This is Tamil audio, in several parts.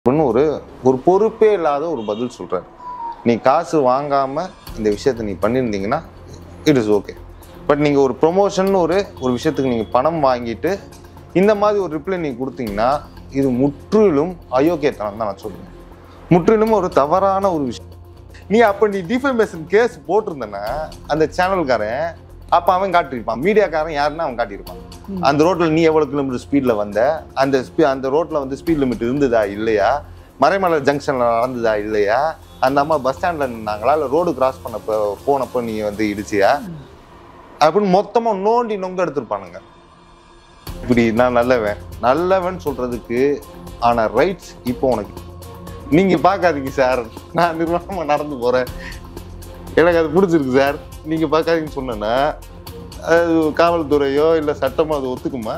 அப்படின்னு ஒரு ஒரு பொறுப்பே இல்லாத ஒரு பதில் சொல்றாரு நீ காசு வாங்காம இந்த விஷயத்தை நீ பண்ணியிருந்தீங்கன்னா இட் இஸ் ஓகே பட் நீங்க ஒரு ப்ரொமோஷன் ஒரு ஒரு விஷயத்துக்கு நீங்க பணம் வாங்கிட்டு இந்த மாதிரி ஒரு ரிப்ளை நீங்க கொடுத்தீங்கன்னா இது முற்றிலும் அயோக்கியத்தனம் தான் நான் சொல்லுவேன் முற்றிலும் ஒரு தவறான ஒரு விஷயம் நீ அப்ப நீ டிஃபமேஷன் கேஸ் போட்டிருந்தனா அந்த சேனல்காரன் அப்ப அவன் காட்டியிருப்பான் மீடியாக்காரன் யாருன்னா அவன் காட்டியிருப்பான் அந்த ரோட்ல நீ எவ்வளவு கிலோமீட்டர் ஸ்பீட்ல வந்த அந்த ஸ்பீ அந்த ரோட்ல வந்து ஸ்பீட் லிமிட் இருந்ததா இல்லையா மறைமலர் ஜங்ஷன்ல நடந்ததா இல்லையா அந்த அம்மா பஸ் ஸ்டாண்ட்ல நின்னாங்களா இல்ல ரோடு கிராஸ் பண்ணப்ப போனப்போ நீ வந்து இடிச்சியா அப்படின்னு மொத்தமா நோண்டி நொங்க எடுத்திருப்பானுங்க இப்படி நான் நல்லவன் நல்லவன் சொல்றதுக்கு ஆன ரைட்ஸ் இப்போ உனக்கு நீங்க பார்க்காதீங்க சார் நான் நிர்வாகமா நடந்து போறேன் எனக்கு அது பிடிச்சிருக்கு சார் நீங்க பார்க்காதீங்கன்னு சொன்னேன்னா அது காவல்துறையோ இல்ல சட்டமோ அது ஒத்துக்குமா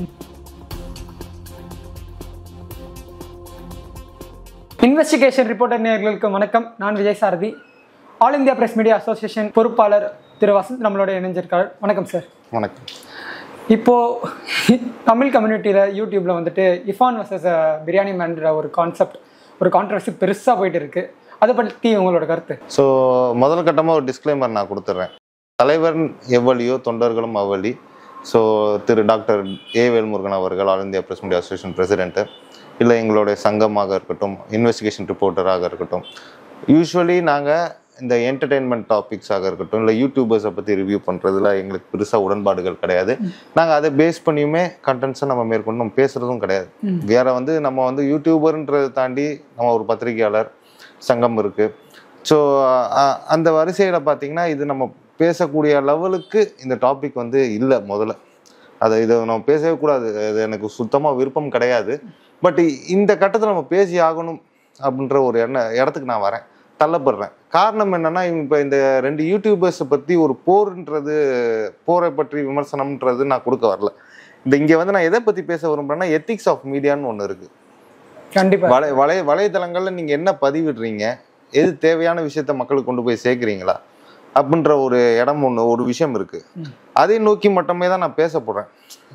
இன்வெஸ்டிகேஷன் ரிப்போர்ட்டர் நேயர்களுக்கு வணக்கம் நான் Vijay Sarathi All India Press Media Association பொறுப்பாளர் திரு வசந்த் நம்மளோட இணைஞ்சிருக்கார் வணக்கம் சார் வணக்கம் இப்போ தமிழ் கம்யூனிட்டியில் யூடியூப்ல வந்துட்டு இஃபான் வர்சஸ் பிரியாணி மேன்ற ஒரு கான்செப்ட் ஒரு கான்ட்ரவர்சி பெருசாக போயிட்டு இருக்கு அதை பற்றி உங்களோட கருத்து ஸோ முதல் கட்டமாக ஒரு டிஸ்க்ளைமர் நான் கொடுத்துட்றேன் தலைவர் எவ்வளியோ தொண்டர்களும் அவ்வளி so Thiru doctor A Velmurugan அவர்கள் All India Press Media Association president இல்லை எங்களுடைய சங்கமாக இருக்கட்டும் இன்வெஸ்டிகேஷன் ரிப்போர்ட்டராக இருக்கட்டும் யூஸ்வலி நாங்கள் இந்த என்டர்டெயின்மெண்ட் டாபிக்ஸாக இருக்கட்டும் இல்லை யூடியூபர்ஸை பற்றி ரிவ்யூ பண்ணுறதுல எங்களுக்கு பெருசாக உடன்பாடுகள் கிடையாது நாங்கள் அதை பேஸ் பண்ணியுமே கண்டென்ட்ஸை நம்ம மேற்கொண்டு நம்ம பேசுகிறதும் கிடையாது வேற வந்து நம்ம வந்து யூடியூபர்ன்றதை தாண்டி நம்ம ஒரு பத்திரிகையாளர் சங்கம் இருக்குது ஸோ அந்த வரிசையில் பார்த்தீங்கன்னா இது நம்ம பேசக்கூடிய லெவலுக்கு இந்த டாபிக் வந்து இல்லை முதல்ல அதை இதை நம்ம பேசவே கூடாது அது எனக்கு சுத்தமாக விருப்பம் கிடையாது பட் இந்த கட்டத்தில் நம்ம பேசி ஆகணும் அப்படின்ற ஒரு எண்ண இடத்துக்கு நான் வரேன் தள்ளப்படுறேன் காரணம் என்னன்னா இப்போ இந்த ரெண்டு யூடியூபர்ஸை பற்றி ஒரு போர்ன்றது போரை பற்றி விமர்சனம்ன்றது நான் கொடுக்க வரல இந்த இங்கே வந்து நான் எதை பற்றி பேச விரும்புறேன்னா எத்திக்ஸ் ஆஃப் மீடியான்னு ஒன்று இருக்குது கண்டிப்பா வலை வலை வலைதளங்கள்ல நீங்க என்ன பதிவிடுறீங்க எது தேவையான விஷயத்த மக்களுக்கு கொண்டு போய் சேர்க்குறீங்களா அப்படின்ற ஒரு இடம் ஒன்று ஒரு விஷயம் இருக்கு அதை நோக்கி மட்டுமே தான் நான் பேச போறேன்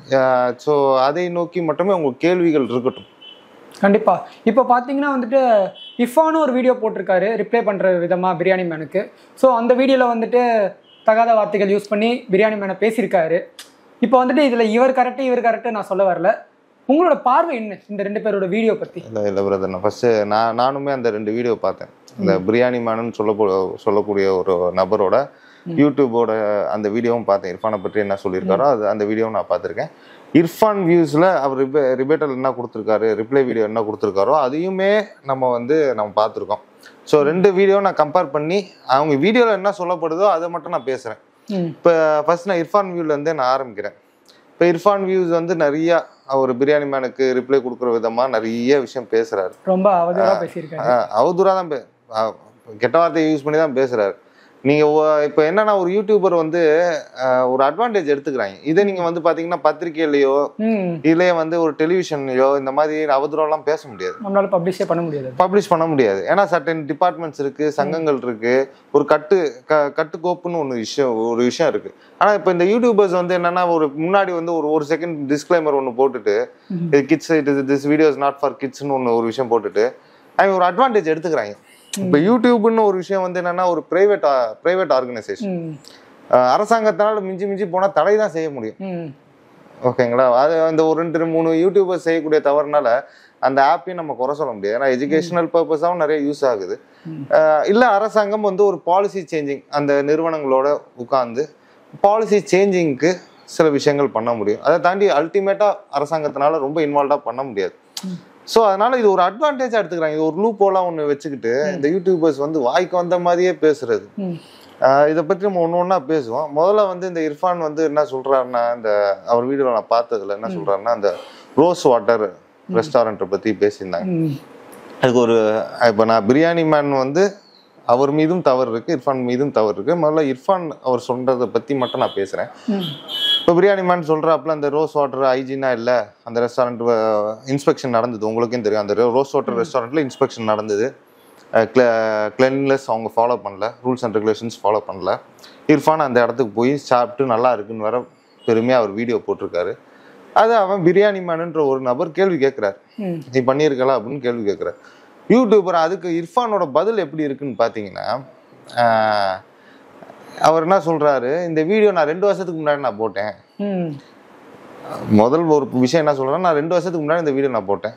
ஸோ அதை நோக்கி மட்டுமே உங்க கேள்விகள் இருக்கட்டும் கண்டிப்பா இப்போ பார்த்தீங்கன்னா வந்துட்டு இஃபான்னு ஒரு வீடியோ போட்டிருக்காரு ரிப்ளை பண்ற விதமா பிரியாணி மேனுக்கு ஸோ அந்த வீடியோவில் வந்துட்டு தகாத வார்த்தைகள் யூஸ் பண்ணி பிரியாணி மேனை பேசியிருக்காரு இப்போ வந்துட்டு இதுல இவர் கரெக்டு இவர் கரெக்டு நான் சொல்ல வரல உங்களோட பார்வை என்ன இந்த ரெண்டு பேரோட வீடியோ பத்தி இல்லை இல்லை பிரதர் நான் ஃபர்ஸ்ட் நான் நானுமே அந்த ரெண்டு வீடியோ பார்த்தேன் இந்த பிரியாணி மேனு சொல்ல சொல்லக்கூடிய ஒரு நபரோட யூடியூபோட அந்த வீடியோவும் பார்த்தேன் இர்ஃபானை பற்றி என்ன சொல்லியிருக்காரோ அது அந்த வீடியோவும் நான் பார்த்துருக்கேன் இர்ஃபான் வியூஸில் அவர் ரிபே ரிபேட்டல் என்ன கொடுத்துருக்காரு ரிப்ளை வீடியோ என்ன கொடுத்துருக்காரோ அதையுமே நம்ம வந்து நம்ம பார்த்துருக்கோம் ஸோ ரெண்டு வீடியோ நான் கம்பேர் பண்ணி அவங்க வீடியோவில் என்ன சொல்லப்படுதோ அதை மட்டும் நான் பேசுகிறேன் ம் இப்போ ஃபர்ஸ்ட் நான் இர்ஃபான் வியூலேருந்தே நான் ஆரம்பிக்கிறேன் இப்போ இர்ஃபான் வியூஸ் வந்து நிறைய அவர் பிரியாணி மேனுக்கு ரிப்ளை கொடுக்குற விதமாக நிறைய விஷயம் பேசுகிறாரு ரொம்ப அவதூறா பேசியிருக்காரு அவதூறாக தான் பே- ஆஹ் கெட்ட வார்த்தையை யூஸ் பண்ணி தான் பேசுறாரு நீங்க ஒ- இப்போ என்னன்னா ஒரு யூடியூபர் வந்து ஆஹ் ஒரு அட்வான்டேஜ் எடுத்துக்கிறாங்க இதே நீங்க வந்து பாத்தீங்கன்னா பத்திரிக்கையிலயோ ம் இல்லையே வந்து ஒரு டெலிவிஷன்லயோ இந்த மாதிரி அவதூறெல்லாம் பேச முடியாது நம்மளால பப்ளிஷே பண்ண முடியாது பப்ளிஷ் பண்ண முடியாது ஏன்னா சர்டன் டிபார்ட்மெண்ட்ஸ் இருக்கு சங்கங்கள் இருக்கு ஒரு கட்டு க கட்டுக்கோப்புன்னு ஒன்று விஷயம் ஒரு விஷயம் இருக்கு ஆனா இப்போ இந்த யூடியூபர்ஸ் வந்து என்னன்னா ஒரு முன்னாடி வந்து ஒரு ஒரு செகண்ட் டிஸ்க்ளைமர் ஒன்று போட்டுட்டு ம். இது kids it is this videos not for கிட்ஸ்னு ஒன்று ஒரு விஷயம் போட்டுட்டு அவங்க ஒரு அட்வான்டேஜ் எடுத்துக்கிறாங்க இப்போ யூடியூப்னு ஒரு விஷயம் வந்து என்னன்னா ஒரு பிரைவேட் பிரைவேட் ஆர்கனைசேஷன் ம் அரசாங்கத்தினால மிஞ்சி மிஞ்சி போனா தடை தான் செய்ய முடியும் ம் ஓகேங்களா அது அந்த ஒரு ரெண்டு மூணு யூடியூபர்ஸ் செய்யக்கூடிய தவறுனால அந்த ஆப்பையும் நம்ம குறை சொல்ல முடியாது ஏன்னா எஜுகேஷனல் பர்பஸாகவும் நிறைய யூஸ் ஆகுது ம். அஹ் இல்ல அரசாங்கம் வந்து ஒரு பாலிசி சேஞ்சிங் அந்த நிறுவனங்களோட உட்கார்ந்து பாலிசி சேஞ்சிங்க்கு சில விஷயங்கள் பண்ண முடியும் அதை தாண்டி அல்டிமேட்டா அரசாங்கத்தினால ரொம்ப இன்வால்வ்டா பண்ண முடியாது ஸோ அதனால இது ஒரு அட்வான்டேஜா எடுத்துக்கிறாங்க இது ஒரு லூப்போலாம் ஒன்று வச்சுக்கிட்டு இந்த யூடியூபர்ஸ் வந்து வாய்க்கு வந்த மாதிரியே பேசுறது ம் ஆஹ் இதை பற்றி நம்ம ஒன்று ஒன்றா பேசுவோம் முதல்ல வந்து இந்த இர்ஃபான் வந்து என்ன சொல்றாருன்னா இந்த அவர் வீடியோவில் நான் பார்த்ததுல என்ன சொல்றாருன்னா இந்த ரோஸ் வாட்டர் ரெஸ்டாரண்ட்டை பற்றி பேசியிருந்தாங்க ம் அதுக்கு ஒரு இப்போ நான் பிரியாணி மேன் வந்து அவர் மீதும் தவறு இருக்கு இர்ஃபான் மீதும் தவறு இருக்கு முதல்ல இர்ஃபான் அவர் சொல்றதை பற்றி மட்டும் நான் பேசுகிறேன் ம் இப்போ பிரியாணி மேன் சொல்கிறாப்புல அந்த ரோஸ் வாட்டர் ஹைஜீனா இல்லை அந்த ரெஸ்டாரண்ட் இன்ஸ்பெக்ஷன் நடந்தது உங்களுக்கும் தெரியும் அந்த ரோஸ் வாட்டர் ரெஸ்டாரண்ட்டில் இன்ஸ்பெக்ஷன் நடந்தது கிளென்லெஸ் அவங்க ஃபாலோ பண்ணல ரூல்ஸ் அண்ட் ரெகுலேஷன்ஸ் ஃபாலோ பண்ணல இர்ஃபான் அந்த இடத்துக்கு போய் சாப்பிட்டு நல்லா இருக்குன்னு வேற பெருமையாக அவர் வீடியோ போட்டிருக்காரு அது அவன் பிரியாணி மேனுன்ற ஒரு நபர் கேள்வி கேட்குறாரு ம் நீ பண்ணியிருக்கல அப்படின்னு கேள்வி கேட்குற யூடியூபர் அதுக்கு இர்ஃபானோட பதில் எப்படி இருக்குன்னு பார்த்தீங்கன்னா ஆஹ், அவர் என்ன சொல்றாரு இந்த வீடியோ நான் ரெண்டு வருஷத்துக்கு முன்னாடி நான் போட்டேன் ம் முதல் ஒரு விஷயம் என்ன சொல்றேன்னா நான் ரெண்டு வருஷத்துக்கு முன்னாடி இந்த வீடியோ நான் போட்டேன்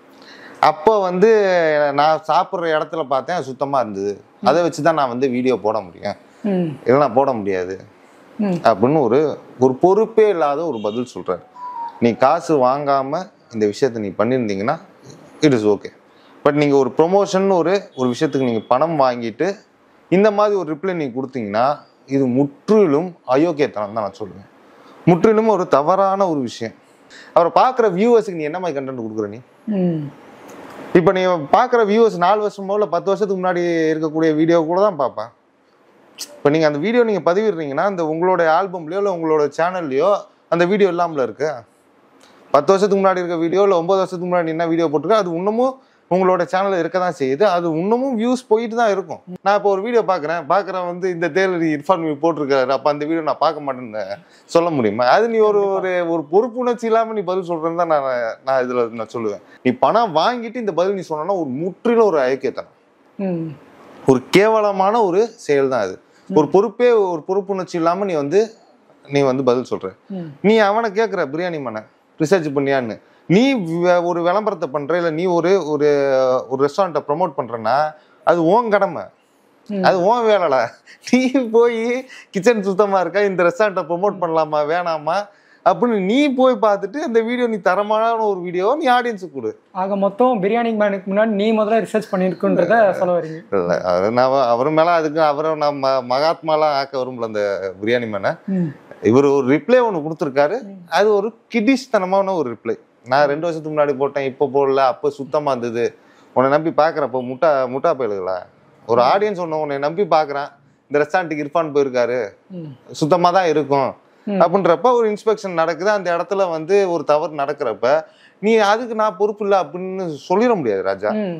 அப்போ வந்து நான் சாப்பிட்ற இடத்துல பார்த்தேன் அது சுத்தமாக இருந்தது அதை வச்சு தான் நான் வந்து வீடியோ போட முடியும் ம் இல்லைன்னா போட முடியாது ம் அப்படின்னு ஒரு ஒரு பொறுப்பே இல்லாத ஒரு பதில் சொல்றாரு நீ காசு வாங்காம இந்த விஷயத்தை நீ பண்ணியிருந்தீங்கன்னா இட் இஸ் ஓகே பட் நீங்க ஒரு ப்ரொமோஷன் ஒரு ஒரு விஷயத்துக்கு நீங்க பணம் வாங்கிட்டு இந்த மாதிரி ஒரு ரிப்ளை நீங்க கொடுத்தீங்கன்னா இது முற்றிலும் அயோக்கியத்தனம் தான் நான் சொல்லுவேன் முற்றிலும் ஒரு தவறான ஒரு விஷயம் அவரை பார்க்குற வியூவர்ஸுக்கு நீ என்ன மாதிரி கண்டென்ட் கொடுக்குற நீ ம் இப்போ நீ பார்க்குற வியூவர்ஸ் நாலு வருஷமோ இல்லை பத்து வருஷத்துக்கு முன்னாடி இருக்கக்கூடிய வீடியோ கூட தான் பார்ப்பேன் இப்போ நீங்கள் அந்த வீடியோ நீங்கள் பதிவிடுறீங்கன்னா அந்த உங்களோட ஆல்பம்லையோ இல்லை உங்களோட சேனல்லையோ அந்த வீடியோ இல்லாமல் இருக்கு பத்து வருஷத்துக்கு முன்னாடி இருக்க வீடியோ இல்லை ஒன்பது வருஷத்துக்கு முன்னாடி என்ன வீடியோ போட்டிருக்கோ அது இன்னமும் உங்களோட சேனலில் இருக்க தான் செய்யுது அது இன்னமும் வியூஸ் போயிட்டு தான் இருக்கும் நான் இப்போ ஒரு வீடியோ பார்க்குறேன் பார்க்குறேன் வந்து இந்த தேலர் இர்ஃபான் வியூ போட்டிருக்காரு அப்போ அந்த வீடியோ நான் பார்க்க மாட்டேன்னு சொல்ல முடியுமா அது நீ ஒரு ஒரு ஒரு பொறுப்புணர்ச்சி இல்லாமல் நீ பதில் சொல்கிறேன்னு தான் நான் நான் இதில் நான் சொல்லுவேன் நீ பணம் வாங்கிட்டு இந்த பதில் நீ சொன்னா ஒரு முற்றிலும் ஒரு ஐக்கியத்தனம் ம் ஒரு கேவலமான ஒரு செயல் தான் அது ஒரு பொறுப்பே ஒரு பொறுப்புணர்ச்சி இல்லாம நீ வந்து நீ வந்து பதில் சொல்ற ம் நீ அவனை கேட்குற பிரியாணி மனை ரிசர்ச் பண்ணியான்னு நீ வி- ஒரு விளம்பரத்தை பண்ற இல்ல நீ ஒரு ஒரு ஒரு ரெஸ்டாரண்ட்டை ப்ரொமோட் பண்றன்னா அது உன் கடமை ம். அது உன் வேலைடா நீ போய் கிச்சன் சுத்தமா இருக்கா இந்த ரெஸ்டாரண்ட்டை ப்ரொமோட் பண்ணலாமா வேணாமா அப்படின்னு நீ போய் பார்த்துட்டு அந்த வீடியோ நீ தரமான ஒரு வீடியோ நீ ஆடியன்ஸுக்கு கொடு ஆக மொத்தம் பிரியாணி மேனுக்கு முன்னாடி நீ முதல்ல ரிசர்ச் பண்ணியிருக்குன்றத சொல்ல வரீங்க இல்ல அது நான் அவர் மேல அதுக்கு அவரை நான் ம- மகாத்மாலாம் ஆக்க வரும்ல அந்த பிரியாணி மேனை ம் இவர் ஒரு ரிப்ளை ஒன்று கொடுத்துருக்காரு அது ஒரு கிடிஷ்தனமான ஒரு ரிப்ளை நான் ரெண்டு வருஷத்துக்கு முன்னாடி போட்டேன் இப்போ போடல அப்போ சுத்தமா இருந்தது உன்னை நம்பி பார்க்குறப்போ முட்டா முட்டா பயலுகளா ஒரு ஆடியன்ஸ் ஒன்று உன்னை நம்பி பார்க்குறான் இந்த ரெஸ்டாரண்ட்டுக்கு இர்ஃபான் போயிருக்காரு ம் சுத்தமாக தான் இருக்கும் ம். அப்படின்றப்ப ஒரு இன்ஸ்பெக்ஷன் நடக்குது அந்த இடத்துல வந்து ஒரு தவறு நடக்கிறப்ப நீ அதுக்கு நான் பொறுப்பு இல்லை அப்படின்னு சொல்லிட முடியாது ராஜா ம்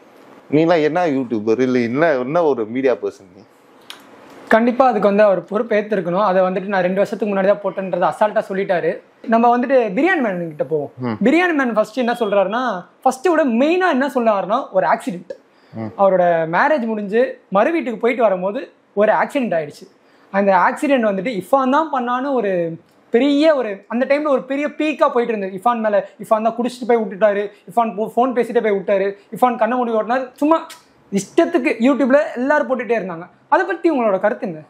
நீலாம் என்ன யூடியூபர் இல்லை என்ன என்ன ஒரு மீடியா பர்சன் நீ கண்டிப்பா அதுக்கு வந்து அவர் பொறுப்பு ஏத்திருக்கணும் அதை வந்துட்டு நான் ரெண்டு வருஷத்துக்கு முன்னாடி தான் போட்டேன்றதை அசால்ட்டா சொல்லிட்டாரு நம்ம வந்துட்டு பிரியாணி மேன் கிட்ட போவோம் ம். பிரியாணி மேன் ஃபர்ஸ்ட் என்ன சொல்றாருன்னா ஃபர்ஸ்ட் விட மெயினா என்ன சொன்னாருன்னா ஒரு ஆக்சிடென்ட் ம். அவரோட மேரேஜ் முடிஞ்சு மறு வீட்டுக்கு போயிட்டு வரும்போது ஒரு ஆக்சிடென்ட் ஆயிடுச்சு அந்த ஆக்சிடென்ட் வந்துட்டு இஃபான் தான் பண்ணான்னு ஒரு பெரிய ஒரு அந்த டைம்ல ஒரு பெரிய பீக்கா போயிட்டு இருந்தது இஃபான் மேல இஃபான் தான் குடிச்சிட்டு போய் விட்டுட்டாரு இஃபான் ஃபோன் பேசிட்டு போய் விட்டாரு இஃபான் கண்ண மூடி ஓட்டினாரு சும்மா இஷ்டத்துக்கு யூடியூப்ல எல்லாரும் போட்டுட்டே இருந்தாங்க அதை பத்தி உங்களோட கருத்து என்ன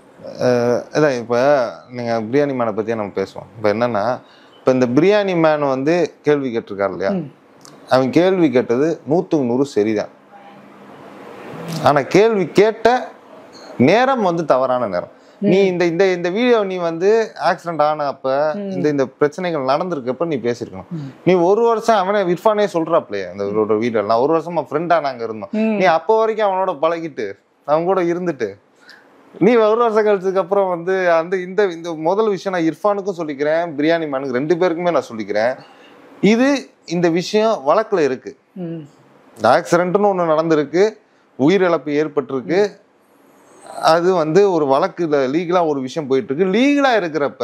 அஹ் அதான் இப்போ நீங்கள் பிரியாணி மேனை பற்றியே நம்ம பேசுவோம் இப்போ என்னன்னா இப்போ இந்த பிரியாணி மேன் வந்து கேள்வி கேட்டிருக்காரு இல்லையா ம். அவன் கேள்வி கேட்டது நூற்றுக்கு நூறு சரிதான் ஆனால் கேள்வி கேட்ட நேரம் வந்து தவறான நேரம் நீ இந்த இந்த இந்த வீடியோ நீ வந்து ஆக்சிடென்ட் ஆன அப்ப இந்த இந்த பிரச்சனைகள் நடந்திருக்கப்ப நீ பேசியிருக்கணும் நீ ஒரு வருஷம் அவனே இர்ஃபானே சொல்றாப்லையே அந்த வீடியோ எல்லாம் ஒரு வருஷமா ஃப்ரெண்டா நாங்க இருந்தோம் ம். நீ அப்போ வரைக்கும் அவனோட பழகிட்டு அவன் கூட இருந்துட்டு நீ ஒரு வருஷம் கழிச்சதுக்கு அப்புறம் வந்து அந்த இந்த இந்த முதல் விஷயம் நான் இர்ஃபானுக்கும் சொல்லிக்கிறேன் பிரியாணி மேனுக்கு ரெண்டு பேருக்குமே நான் சொல்லிக்கிறேன் இது இந்த விஷயம் வழக்குல இருக்கு ம் இந்த ஆக்சிடென்ட்னு ஒன்று நடந்திருக்கு உயிரிழப்பு ஏற்பட்டிருக்கு அது வந்து ஒரு வழக்குல லீகலா ஒரு விஷயம் போயிட்டு இருக்கு லீகலா இருக்கிறப்ப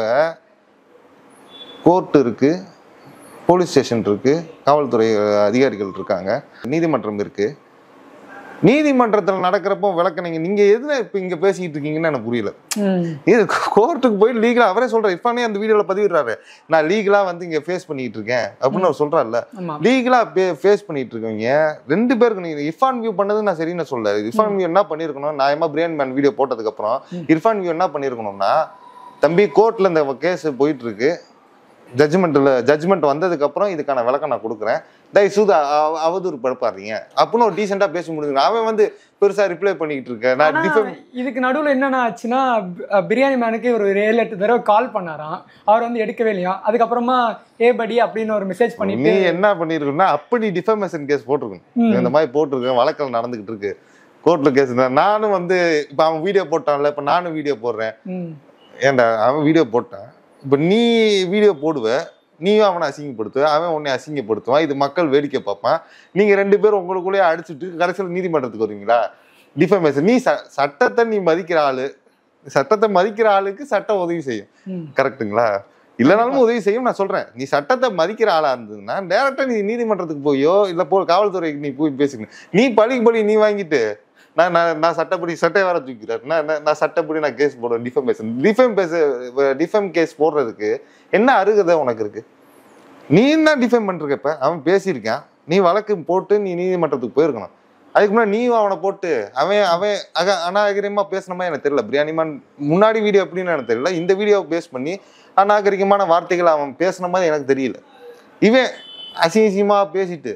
கோர்ட் இருக்கு போலீஸ் ஸ்டேஷன் இருக்கு காவல்துறை அதிகாரிகள் இருக்காங்க நீதிமன்றம் இருக்கு நீதிமன்றத்தில் நடக்கிறப்போ விளக்குனீங்க நீங்க எதுல இப்ப இங்க பேசிக்கிட்டு இருக்கீங்கன்னு எனக்கு புரியல ம் இது கோர்ட்டுக்கு போய் லீகலா அவரே சொல்றாரு இர்ஃபானே அந்த வீடியோல பதிவிடுறாரு நான் லீகலா வந்து இங்க ஃபேஸ் பண்ணிட்டு இருக்கேன் அப்படின்னு அவர் சொல்றாருல்ல ஆமா லீகலா ஃபேஸ் பண்ணிட்டு இருக்கவங்க ரெண்டு பேருக்கு நீங்க இர்ஃபான் வியூ பண்ணது நான் சரின்னு சொல்ல இர்ஃபான் வியூ என்ன பண்ணிருக்கணும் நியாயமா பிரியாணி மேன் வீடியோ போட்டதுக்கு அப்புறம் இர்ஃபான் வியூ என்ன பண்ணிருக்கணும்னா தம்பி கோர்ட்ல இந்த கேஸ் போயிட்டு இருக்கு ஜட்ஜ்மெண்ட்ல ஜட்ஜ்மெண்ட் வந்ததுக்கு அப்புறம் இதுக்கான விளக்கம் நான் கொடுக்குறேன் தயவுசூது அ- அவதூறு படுப்பாருங்க அப்படின்னு ஒரு டீசெண்டா பேசி முடிஞ்சுங்க அவன் வந்து பெருசா ரிப்ளை பண்ணிக்கிட்டு இருக்க நான் ஆனா, டிஃபெம் இதுக்கு நடுவுல என்னென்ன ஆச்சுன்னா பி- பிரியாணி மேனுக்கு ஒரு ஏழு எட்டு தடவை கால் பண்ணாராம் அவர் வந்து எடுக்கவே இல்லையா அதுக்கப்புறமா ஏ படி அப்படின்னு ஒரு மெசேஜ் நீ பண்ணிட்டு என்ன பண்ணிருக்கணும்னா அப்ப நீ டிஃபமேஷன் கேஸ் போட்டிருக்கணும் இந்த மாதிரி போட்டிருக்கேன் வழக்கல் நடந்துகிட்டு இருக்கு கோர்ட்ல கேஸ் நானும் வந்து இப்ப அவன் வீடியோ போட்டான்ல இப்ப நானும் வீடியோ போடுறேன் ம், ஏன்டா அவன் வீடியோ போட்டான் இப்ப நீ வீடியோ போடுவ நீயும் அவனை அசிங்கப்படுத்துவ அவன் உன்னை அசிங்கப்படுத்துவான் இது மக்கள் வேடிக்கை பார்ப்பான் நீங்க ரெண்டு பேரும் உங்களுக்குள்ளேயே அடிச்சுட்டு கடைசியில் நீதிமன்றத்துக்கு வருவீங்களா டிஃபமேஷன் நீ ச- சட்டத்தை நீ மதிக்கிற ஆளு சட்டத்தை மதிக்கிற ஆளுக்கு சட்டம் உதவி செய்யும் ம், கரெக்ட்டுங்களா இல்லைனாலும் உதவி செய்யும் நான் சொல்றேன் நீ சட்டத்தை மதிக்கிற ஆளா இருந்ததுன்னா டேரக்டா நீ நீதிமன்றத்துக்கு போயோ இல்ல போ காவல்துறைக்கு நீ போய் பேசிக்கணும் நீ பழிக்கு பழி நீ வாங்கிட்டு நான் நான் நான் சட்டப்படி சட்டை வேற தூக்கிறார் நான் நான் நான் சட்டப்படி நான் கேஸ் போடுவேன் டிஃபமேஷன் டிஃபம் பேச டிஃபம் கேஸ் போடுறதுக்கு என்ன அருகதை உனக்கு இருக்கு நீ தான் டிஃபைன் பண்ணிருக்க இப்ப அவன் பேசியிருக்கான் நீ வழக்கு போட்டு நீ நீதிமன்றத்துக்கு போயிருக்கணும் அதுக்கு முன்னாடி நீ அவனை போட்டு அவன் அவன் அக அநாகரிகமா பேசின மாதிரி எனக்கு தெரியல பிரியாணிமான் முன்னாடி வீடியோ எப்படின்னு எனக்கு தெரியல இந்த வீடியோவை பேஸ் பண்ணி அநாகரிகமான வார்த்தைகள் அவன் பேசின மாதிரி எனக்கு தெரியல இவன் அசிங்கமா பேசிட்டு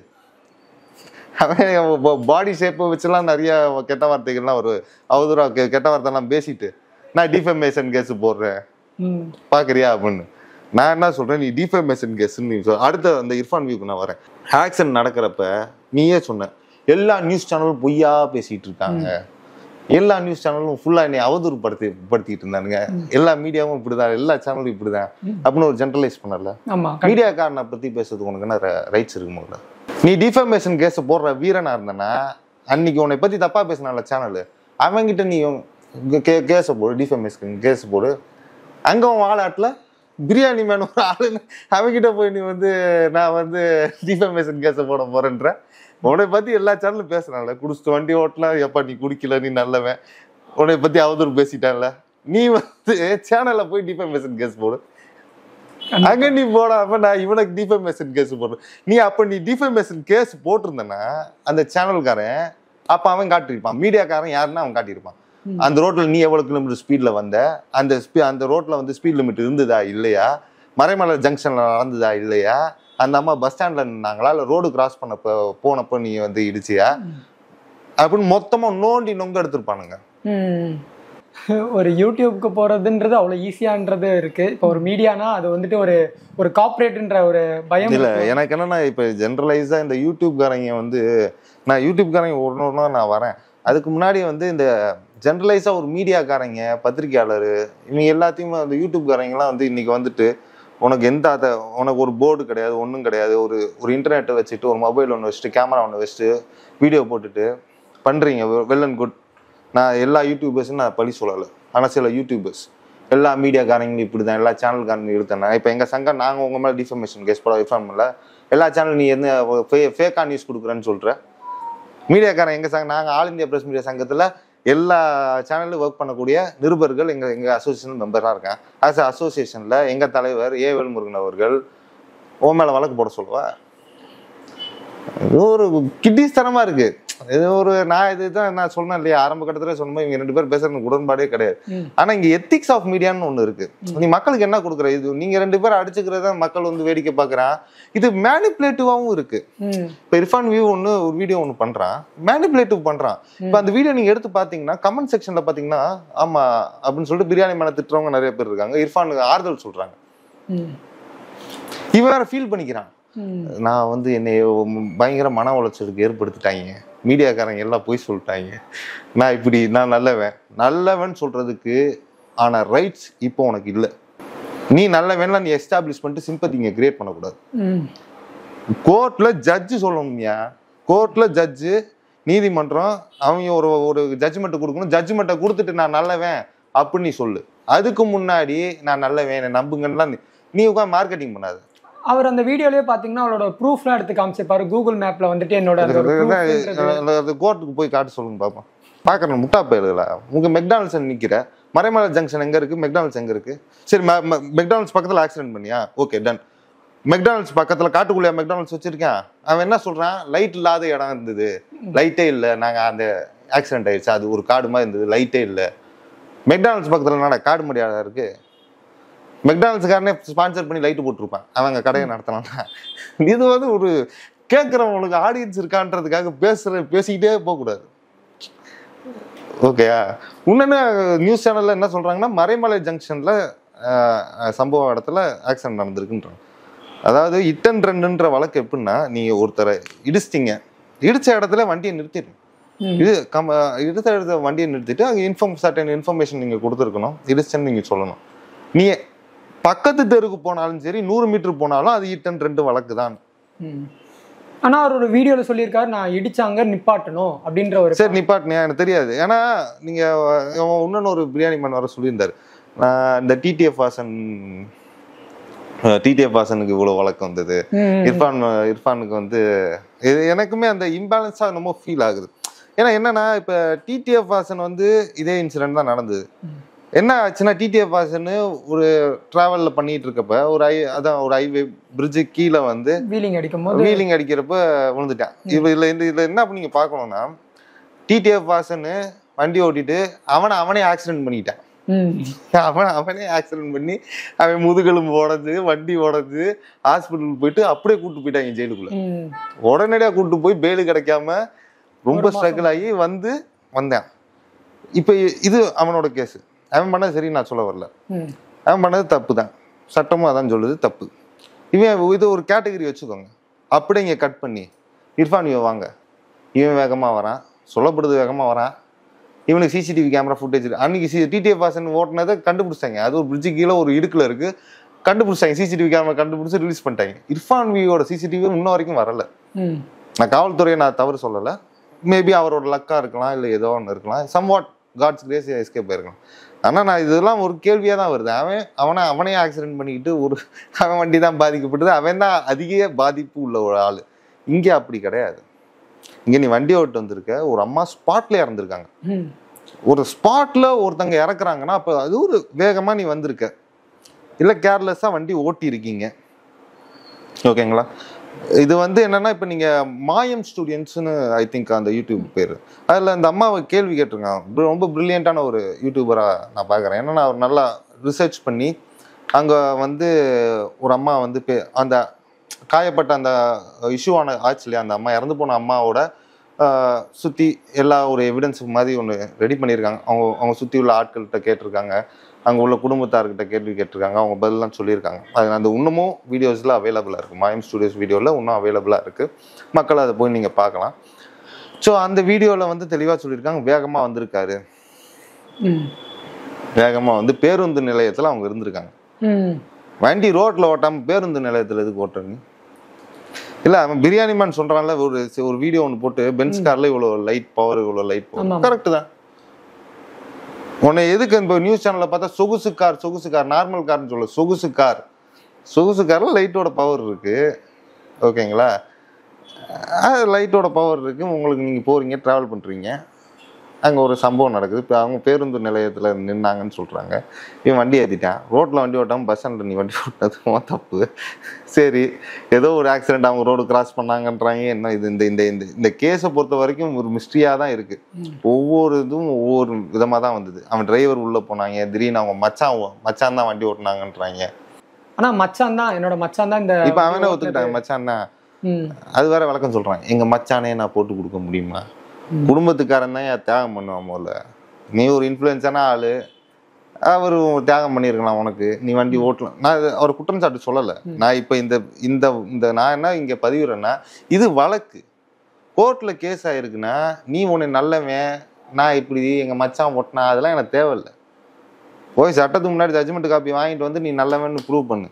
அவன் பாடி ஷேப்பை வச்சுலாம் நிறைய கெட்ட வார்த்தைகள்லாம் ஒரு அவதூறா கெ- கெட்ட வார்த்தைலாம் பேசிட்டு நான் டிஃபமேஷன் கேஸ் போடுறேன் ம் பாக்குறியா அப்படின்னு நான் என்ன சொல்றேன் நீ டிஃபமேஷன் கேஸ்ன்னு நீ சொல் அடுத்த அந்த இர்ஃபான் வியூக்கு நான் வரேன் ஆக்சிடென்ட் நடக்கிறப்ப நீயே சொன்ன எல்லா நியூஸ் சேனலும் பொய்யா பேசிட்டு இருக்காங்க எல்லா நியூஸ் சேனலும் ஃபுல்லா என்னை அவதூறு படுத்தி படுத்திட்டு இருந்தானுங்க எல்லா மீடியாவும் இப்படிதான் எல்லா சேனலும் இப்படிதான் அப்படின்னு ஒரு ஜென்ரலைஸ் பண்ணல ஆமா மீடியாக்காரனை பத்தி பேசுறதுக்கு உனக்கு என்ன ரைட்ஸ் இருக்கு முதல்ல நீ டிஃபமேஷன் கேஸ் போடுற வீரனா இருந்தனா அன்னைக்கு உன்னை பத்தி தப்பா பேசினால சேனல் அவன்கிட்ட நீ கேஸை போடு டிஃபமேஷன் கேஸ் போடு அங்க உன் வாழாட்டில் பிரியாணி மேன் ஒரு ஆளுன்னு அவன்கிட்ட போய் நீ வந்து நான் வந்து டிஃபமேஷன் கேஸை போட போறேன்ற உன்னை பத்தி எல்லா சேனலும் பேசுறான்ல குடிச்சிட்டு வண்டி ஓட்டலாம் எப்பா நீ குடிக்கல நீ நல்லவன் உன்னை பத்தி அவதூறு பேசிட்டான்ல நீ வந்து சேனல்ல போய் டிஃபமேஷன் கேஸ் போடு அங்க நீ போடாம நான் இவனுக்கு டிஃபமேஷன் கேஸ் போடுறேன் நீ அப்ப நீ டிஃபமேஷன் கேஸ் போட்டிருந்தனா அந்த சேனல்காரன் அப்ப அவன் காட்டியிருப்பான் மீடியாக்காரன் யாருன்னா அவன் காட்டியிருப்பான் அந்த ரோட்ல நீ எவ்வளவு கிலோமீட்டர் ஸ்பீட்ல வந்த அந்த ஸ்பீ அந்த ரோட்ல வந்து ஸ்பீட் லிமிட் இருந்ததா இல்லையா மறைமலை ஜங்ஷன்ல நடந்ததா இல்லையா அந்த அம்மா பஸ் ஸ்டாண்ட்ல நின்னாங்களா இல்ல ரோடு கிராஸ் பண்ணப்ப போனப்போ நீ வந்து இடிச்சியா அப்படின்னு மொத்தமா நோண்டி நொங்க எடுத்திருப்பானுங்க ம். ஒரு யூடியூப்க்கு போறதுன்றது அவ்வளவு ஈஸியான்றது இருக்கு இப்போ ஒரு மீடியானா அது வந்துட்டு ஒரு ஒரு கார்ப்பரேட்ன்ற ஒரு பயம் இல்ல இருக்கும். எனக்கு என்னன்னா இப்ப ஜென்ரலைஸா இந்த யூடியூப்காரங்க வந்து நான் யூடியூப்காரங்க ஒரு ஒன்றா நான் வரேன் அதுக்கு முன்னாடி வந்து இந்த ஜென்ரலைஸா ஒரு மீடியாக்காரங்க பத்திரிக்கையாளர் இவங்க எல்லாத்தையுமே அந்த யூடியூப்காரங்கலாம் வந்து இன்னைக்கு வந்துட்டு உனக்கு எந்த அத உனக்கு ஒரு போர்டு கிடையாது ஒன்றும் கிடையாது ஒரு ஒரு இன்டர்நெட்டை வச்சுட்டு ஒரு மொபைல் ஒன்று வச்சுட்டு கேமரா ஒன்று வச்சுட்டு வீடியோ போட்டுட்டு பண்றீங்க வெல் அண்ட் குட் நான் எல்லா யூடியூபர்ஸும் நான் பழி சொல்லலை ஆனால் சில யூடியூபர்ஸ் எல்லா மீடியாக்காரங்களும் இப்படி தான் எல்லா சேனல்காரங்களும் எடுத்தேன் இப்போ எங்கள் சங்கம் நாங்கள் உங்கள் மேலே டிஃபர்மேஷன் கேஸ் போட இன்ஃபார்ம் பண்ணல எல்லா சேனல் நீ என்ன ஃபே ஃபேக்காக நியூஸ் கொடுக்குறேன்னு சொல்கிற மீடியாக்காரன் எங்கள் சங்கம் நாங்கள் ஆல் இந்தியா ப்ரெஸ் மீடியா சங்கத்தில் எல்லா சேனல்லும் ஒர்க் பண்ணக்கூடிய நிருபர்கள் எங்கள் எங்கள் அசோசியேஷன் மெம்பராக இருக்கேன் ஆஸ் அசோசியேஷனில் எங்கள் தலைவர் ஏ வேல்முருகன் அவர்கள் ஓ மேலே வழக்கு போட சொல்லுவா இது ஒரு கிட்டிஸ்தனமா இருக்கு இது ஒரு நான் இதுதான் நான் சொன்னேன் இல்லையா ஆரம்ப கட்டத்துல சொன்னோம் இவங்க ரெண்டு பேரும் பேசுறது எனக்கு உடன்பாடே கிடையாது ம். ஆனா இங்க எத்திக்ஸ் ஆஃப் மீடியான்னு ஒண்ணு இருக்கு நீ மக்களுக்கு என்ன கொடுக்குற இது நீங்க ரெண்டு பேரும் அடிச்சுக்கிறத மக்கள் வந்து வேடிக்கை பார்க்கறான் இது மேனிப்புலேட்டிவாவும் இருக்கு ம். இப்ப இர்ஃபான் வியூ ஒண்ணு ஒரு வீடியோ ஒண்ணு பண்றான் மேனிப்புலேட்டிவ் பண்றான் இப்ப அந்த வீடியோ நீங்க எடுத்து பாத்தீங்கன்னா கமெண்ட் செக்ஷன்ல பாத்தீங்கன்னா ஆமா அப்படின்னு சொல்லிட்டு பிரியாணி மேல திட்டுறவங்க நிறைய பேர் இருக்காங்க இர்ஃபானுக்கு ஆறுதல் சொல்றாங்க ம். இவன் வேற ஃபீல் பண்ணிக்கிறான் ம். நான் வந்து என்னை பயங்கர மன உளைச்சலுக்கு ஏற்படுத்திட்டாங்க மீடியாக்காரங்க எல்லாம் போய் சொல்லிட்டாங்க நான் இப்படி நான் நல்லவன் நல்லவன் சொல்றதுக்கு ஆன ரைட்ஸ் இப்போ உனக்கு இல்லை நீ நல்லவன்லாம் நீ எஸ்டாப்ளிஷ் பண்ணிட்டு சிம்பத்திங்க கிரியேட் பண்ணக்கூடாது ம். கோர்ட்ல ஜட்ஜு சொல்லணும்யா கோர்ட்ல ஜட்ஜு நீதிமன்றம் அவங்க ஒரு ஒரு ஜட்ஜ்மெண்ட் கொடுக்கணும் ஜட்ஜ்மெண்ட்டை கொடுத்துட்டு நான் நல்லவன் அப்படின்னு நீ சொல்லு அதுக்கு முன்னாடி நான் நல்லவன் என்னை நம்புங்கன்னுலாம் நீ- நீ உட்காந்து மார்க்கெட்டிங் பண்ணாது அவர் அந்த வீடியோலயே பாத்தீங்கன்னா அவரோட ப்ரூஃப்லாம் எடுத்து காமிச்சிருப்பாரு கூகுள் மேப்ல வந்துட்டு என்னோட அந்த ஒரு proofன்றது- கோர்ட்டுக்கு போய் காட்ட சொல்லுங்க பாப்போம் பாக்குறேன் முட்டா பயிர்களா உங்க மெக்டானல்ஸ் நிக்கிற மறைமலை ஜங்ஷன் எங்க இருக்கு மெக்டானல்ஸ் எங்க இருக்கு சரி ம- ம- மெக்டானல்ஸ் பக்கத்துல ஆக்சிடென்ட் பண்ணியா ஓகே டன் மெக்டானல்ஸ் பக்கத்துல காட்டுக்குள்ளே மெக்டானல்ஸ் வச்சிருக்கேன் அவன் என்ன சொல்றான் லைட் இல்லாத இடம் இருந்தது லைட்டே இல்லை நாங்க அந்த ஆக்சிடென்ட் ஆயிடுச்சு அது ஒரு காடு மாதிரி இருந்தது லைட்டே இல்லை மெக்டானல்ஸ் பக்கத்துல என்னடா காடு மரியாதை இருக்கு மெக்டானல்ஸ்காரனே ஸ்பான்சர் பண்ணி லைட் போட்டிருப்பான் அவங்க கடையை நடத்தினான்னா இது வந்து ஒரு கேட்குறவங்களுக்கு ஆடியன்ஸ் இருக்கான்றதுக்காக பேசுற பேசிக்கிட்டே போகக்கூடாது ஓகேயா இன்னொன்று நியூஸ் சேனல்ல என்ன சொல்றாங்கன்னா மறைமலை ஜங்ஷன்ல ஆஹ், ஆஹ், சம்பவ இடத்துல ஆக்சிடென்ட் நடந்திருக்குன்றாங்க அதாவது இட் அண்ட் ரெண்டுன்ற வழக்கு எப்படின்னா நீங்க ஒருத்தரை இடிச்சிட்டீங்க இடிச்ச இடத்துல வண்டியை நிறுத்திடுங்க ம். இது கம் இடிச்ச இடத்துல வண்டியை நிறுத்திட்டு அங்கே இன்ஃபார்ம் சர்டன் இன்ஃபர்மேஷன் நீங்க கொடுத்துருக்கணும் இடிச்சேன்னு நீங்க சொல்லணும் நீ பக்கத்து தெருக்கு போனாலும் சரி நூறு மீட்டர் போனாலும் அது இட் அண்ட் ரெண்டு வழக்கு தான் ம். ஆனா அவரோட வீடியோல சொல்லியிருக்காரு நான் இடிச்சாங்க நிப்பாட்டணும் அப்படின்ற ஒரு சரி நிப்பாட்டினியா எனக்கு தெரியாது ஏன்னா நீங்க அஹ், இன்னொன்னு ஒரு பிரியாணி மேன் வர சொல்லியிருந்தாரு நான் இந்த டிடிஎஃப் வாசன் டிடிஎஃப் வாசனுக்கு இவ்வளோ வழக்கம் வந்தது ம். இர்ஃபான் இர்ஃபானுக்கு வந்து இது எனக்குமே அந்த இம்பேலன்ஸாக என்னமோ ஃபீல் ஆகுது ஏன்னா என்னன்னா இப்போ டிடிஎஃப் வாசன் வந்து இதே இன்சிடென்ட் தான் நடந்தது என்ன ஆச்சுன்னா டிடிஎஃப் வாசன் ஒரு டிராவலில் பண்ணிட்டு இருக்கப்ப ஒரு ஐ அதான் ஒரு ஹைவே பிரிட்ஜு கீழே வந்து வீலிங் அடிக்கும் போது வீலிங் அடிக்கிறப்ப விழுந்துட்டான் இப்போ இதில் இந்த இதில் என்ன நீங்க பார்க்கணும்னா டிடிஎஃப் வாசன் வண்டி ஓட்டிட்டு அவனை அவனே ஆக்சிடென்ட் பண்ணிட்டான் ம். அவன் அவனே ஆக்சிடென்ட் பண்ணி அவன் முதுகெலும்பு உடஞ்சு வண்டி உடஞ்சு ஹாஸ்பிட்டல் போயிட்டு அப்படியே கூட்டு போயிட்டாங்க ஜெயிலுக்குள்ள ம். உடனடியாக கூட்டு போய் பெயிலு கிடைக்காம ரொம்ப ஒரு மாசம். ஸ்ட்ரகிள் ஆகி வந்து வந்தேன் இப்போ இது அவனோட கேஸ் அவன் பண்ணது சரி நான் சொல்ல வரல ம். அவன் பண்ணது தப்பு தான் சட்டமும் அதான் சொல்லுது தப்பு இவன் இது ஒரு கேட்டகரி வச்சுக்கோங்க அப்படியே இங்கே கட் பண்ணி இர்ஃபான் இவன் வாங்க இவன் வேகமாக வரான் சொல்லப்படுது வேகமாக வரான் இவனுக்கு சிசிடிவி கேமரா ஃபுட்டேஜ் அன்னைக்கு சி டிடிஎஃப் வாசன் ஓட்டினதை கண்டுபிடிச்சாங்க அது ஒரு பிரிட்ஜு கீழே ஒரு இடுக்கில் இருக்கு கண்டுபிடிச்சாங்க சிசிடிவி கேமரா கண்டுபிடிச்சு ரிலீஸ் பண்ணிட்டாங்க இர்ஃபான் வியோட சிசிடிவி இன்ன வரைக்கும் வரல ம். நான் காவல்துறையை நான் தவறு சொல்லலை மேபி அவரோட லக்காக இருக்கலாம் இல்லை ஏதோ ஒன்று இருக்கலாம் somewhat God's grace escape ஆயிருக்கலாம் ஆனால் நான் இதெல்லாம் ஒரு கேள்வியாக தான் வருது அவன் அவனை அவனே ஆக்சிடென்ட் பண்ணிக்கிட்டு ஒரு அவன் வண்டி தான் பாதிக்கப்பட்டது அவன் தான் அதிக பாதிப்பு உள்ள ஒரு ஆள் இங்கே அப்படி கிடையாது இங்கே நீ வண்டி ஓட்டு வந்திருக்க ஒரு அம்மா ஸ்பாட்ல இறந்துருக்காங்க ம். ஒரு ஸ்பாட்ல ஒருத்தங்க இறக்குறாங்கன்னா அப்போ அது ஒரு வேகமாக நீ வந்திருக்க இல்லை கேர்லெஸ்ஸாக வண்டி ஓட்டி இருக்கீங்க ஓகேங்களா இது வந்து என்னன்னா இப்போ நீங்கள் மாயம் ஸ்டூடியன்ஸ்னு ஐ திங்க் அந்த யூடியூப் பேர் அதில் அந்த அம்மாவை கேள்வி கேட்டிருக்காங்க ரொம்ப ப்ரில்லியண்ட்டான ஒரு யூடியூபராக நான் பார்க்குறேன் என்னன்னா அவர் நல்லா ரிசர்ச் பண்ணி அங்கே வந்து ஒரு அம்மா வந்து பே அந்த காயப்பட்ட அந்த இஷ்யூவான ஆச்சு இல்லையா அந்த அம்மா இறந்து போன அம்மாவோட சுற்றி எல்லா ஒரு எவிடன்ஸ் மாதிரி ஒன்று ரெடி பண்ணியிருக்காங்க அவங்க அவங்க சுற்றி உள்ள ஆட்கள்கிட்ட கேட்டிருக்காங்க அங்கே உள்ள குடும்பத்தார்கிட்ட கேள்வி கேட்டிருக்காங்க அவங்க பதிலாம் சொல்லியிருக்காங்க அது அந்த இன்னமும் வீடியோஸில் அவைலபிளாக இருக்குது மாயம் ஸ்டுடியோஸ் வீடியோவில் இன்னும் அவைலபிளாக இருக்குது மக்கள் அதை போய் நீங்கள் பார்க்கலாம் ஸோ அந்த வீடியோவில் வந்து தெளிவாக சொல்லியிருக்காங்க வேகமாக வந்திருக்காரு ம். வேகமாக வந்து பேருந்து நிலையத்தில் அவங்க இருந்திருக்காங்க ம். வண்டி ரோட்டில் ஓட்டாமல் பேருந்து நிலையத்தில் எதுக்கு ஓட்டுறீங்க இல்லை அவன் பிரியாணி மேன் சொல்கிறான்ல ஒரு ஒரு வீடியோ ஒன்று போட்டு பென்ஸ் காரில் இவ்வளோ லைட் பவர் இவ்வளோ லைட் ஆமா. பவர் கரெக்டு தான் உன்னை எதுக்கு இப்போ நியூஸ் சேனலில் பார்த்தா சொகுசு கார் சொகுசு கார் நார்மல் கார்னு சொல்ல சொகுசு கார் சொகுசு காரில் லைட்டோட பவர் இருக்கு ஓகேங்களா லைட்டோட பவர் இருக்கு உங்களுக்கு நீங்கள் போறீங்க ட்ராவல் பண்ணுறீங்க அங்கே ஒரு சம்பவம் நடக்குது இப்போ அவங்க பேருந்து நிலையத்தில் நின்னாங்கன்னு சொல்கிறாங்க இவன் வண்டி ஏற்றிட்டான் ரோட்டில் வண்டி ஓட்டாமல் பஸ் ஸ்டாண்டில் நீ வண்டி ஓட்டினது உன் தப்பு சரி ஏதோ ஒரு ஆக்சிடென்ட் அவங்க ரோடு கிராஸ் பண்ணாங்கன்றாங்க என்ன இது இந்த இந்த இந்த இந்த கேஸை பொறுத்த வரைக்கும் ஒரு மிஸ்ட்ரியாக தான் இருக்குது ஒவ்வொரு இதுவும் ஒவ்வொரு விதமாக தான் வந்தது அவன் டிரைவர் உள்ளே போனாங்க திடீர்னு அவங்க மச்சான் மச்சான் தான் வண்டி ஓட்டினாங்கன்றாங்க ஆனா மச்சான் தான் என்னோட மச்சான் தான் இந்த இப்போ அவனே ஒத்துக்கிட்டாங்க மச்சான் தான் ம். அது வேற விளக்கம் சொல்றான் எங்க மச்சானே நான் போட்டு கொடுக்க முடியுமா ம். குடும்பத்துக்காரன் தான் ஏன் தியாகம் பண்ணுவான் முதல்ல நீ ஒரு இன்ஃப்ளூயன்ஸான ஆளு அவர் தியாகம் பண்ணியிருக்கலாம் உனக்கு நீ வண்டி ஓட்டலாம் நான் இது அவர் குற்றம் சாட்டு சொல்லலை நான் இப்போ இந்த இந்த இந்த நான் என்ன இங்கே பதிவுறேன்னா இது வழக்கு கோர்ட்டில் கேஸ் ஆயிருக்குன்னா நீ உன்னை நல்லவன் நான் இப்படி எங்கள் மச்சான் ஓட்டினா அதெல்லாம் எனக்கு தேவையில்லை போய் சட்டத்துக்கு முன்னாடி ஜட்ஜ்மெண்ட் காப்பி வாங்கிட்டு வந்து நீ நல்லவன்னு ப்ரூவ் பண்ணு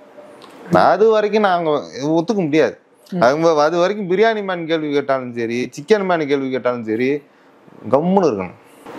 நான் அது வரைக்கும் நாங்கள் ஒத்துக்க முடியாது அவங்க அது வரைக்கும் பிரியாணி மேன் கேள்வி கேட்டாலும் சரி சிக்கன் மேன் கேள்வி கேட்டாலும் சரி கம்முன்னு இருக்கணும்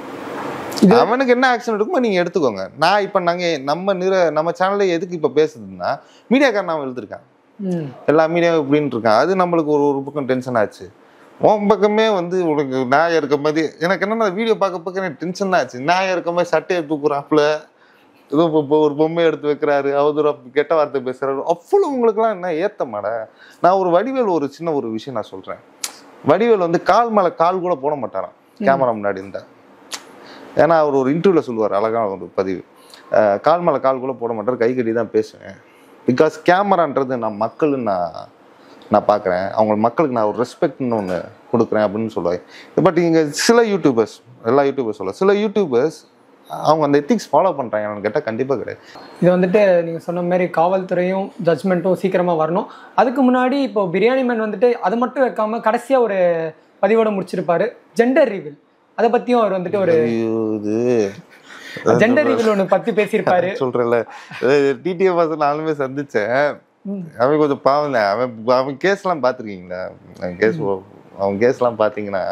அவனுக்கு என்ன ஆக்ஷன் எடுக்குமோ நீங்க எடுத்துக்கோங்க நான் இப்ப நாங்க நம்ம நிற நம்ம சேனல்ல எதுக்கு இப்ப பேசுதுன்னா மீடியாக்காரன் அவன் எழுதிருக்கான் ம். எல்லா மீடியா இப்படின்னு இருக்கான் அது நம்மளுக்கு ஒரு ஒரு பக்கம் டென்ஷன் ஆச்சு உன் பக்கமே வந்து உனக்கு நாயம் இருக்க மாதிரி எனக்கு என்னன்னா வீடியோ பார்க்க பார்க்க எனக்கு டென்ஷன் தான் ஆச்சு நாயம் இருக்க மாதிரி சட்டையை தூக்குறாப்புல ஏதோ இப்போ இப்போ ஒரு பொம்மை எடுத்து வைக்கிறாரு அவதூறு கெட்ட வார்த்தை பேசுறாரு அவ்வளோ உங்களுக்குலாம் என்ன ஏத்த மாட நான் ஒரு வடிவேல் ஒரு சின்ன ஒரு விஷயம் நான் சொல்றேன் வடிவேல் வந்து கால் மேல கால் கூட போட மாட்டாராம் கேமரா முன்னாடி இருந்தா ஏன்னா அவர் ஒரு இன்டர்வியூல சொல்லுவார் அழகான ஒரு பதிவு அஹ் கால் மேல கால் கூட போட மாட்டார் கை கட்டி தான் பேசுவேன் பிகாஸ் கேமரான்றது நான் மக்கள்னு நான் நான் பார்க்குறேன் அவங்க மக்களுக்கு நான் ஒரு ரெஸ்பெக்ட்னு ஒன்று கொடுக்குறேன் அப்படின்னு சொல்லுவாங்க பட் இங்கே சில யூடியூபர்ஸ் எல்லா யூடியூபர்ஸ் சொல்ல சில யூடியூபர்ஸ் அவங்க அந்த எத்திக்ஸ் ஃபாலோ பண்ணுறாங்கன்னு கேட்டால் கண்டிப்பாக கிடையாது இது வந்துட்டு நீங்கள் சொன்ன மாதிரி காவல்துறையும் ஜட்ஜ்மெண்ட்டும் சீக்கிரமாக வரணும் அதுக்கு முன்னாடி இப்போ பிரியாணி மேன் வந்துட்டு அது மட்டும் வைக்காம கடைசியாக ஒரு பதிவோட முடிச்சிருப்பாரு ஜெண்டர் ரிவில் அதை பற்றியும் அவர் வந்துட்டு ஒரு ஐயோ, இது ஜெண்டர் ரிவில் ஒன்று பற்றி பேசியிருப்பாரு சொல்றேன்ல டிடிஎஃப் பசங்க நானுமே சந்திச்சேன் ம். அவன் கொஞ்சம் பாவம் அவன் அவன் கேஸ்லாம் பார்த்துருக்கீங்களா அவன் கேஸ் அவன் கேஸ்லாம் பார்த்தீங்கன்னா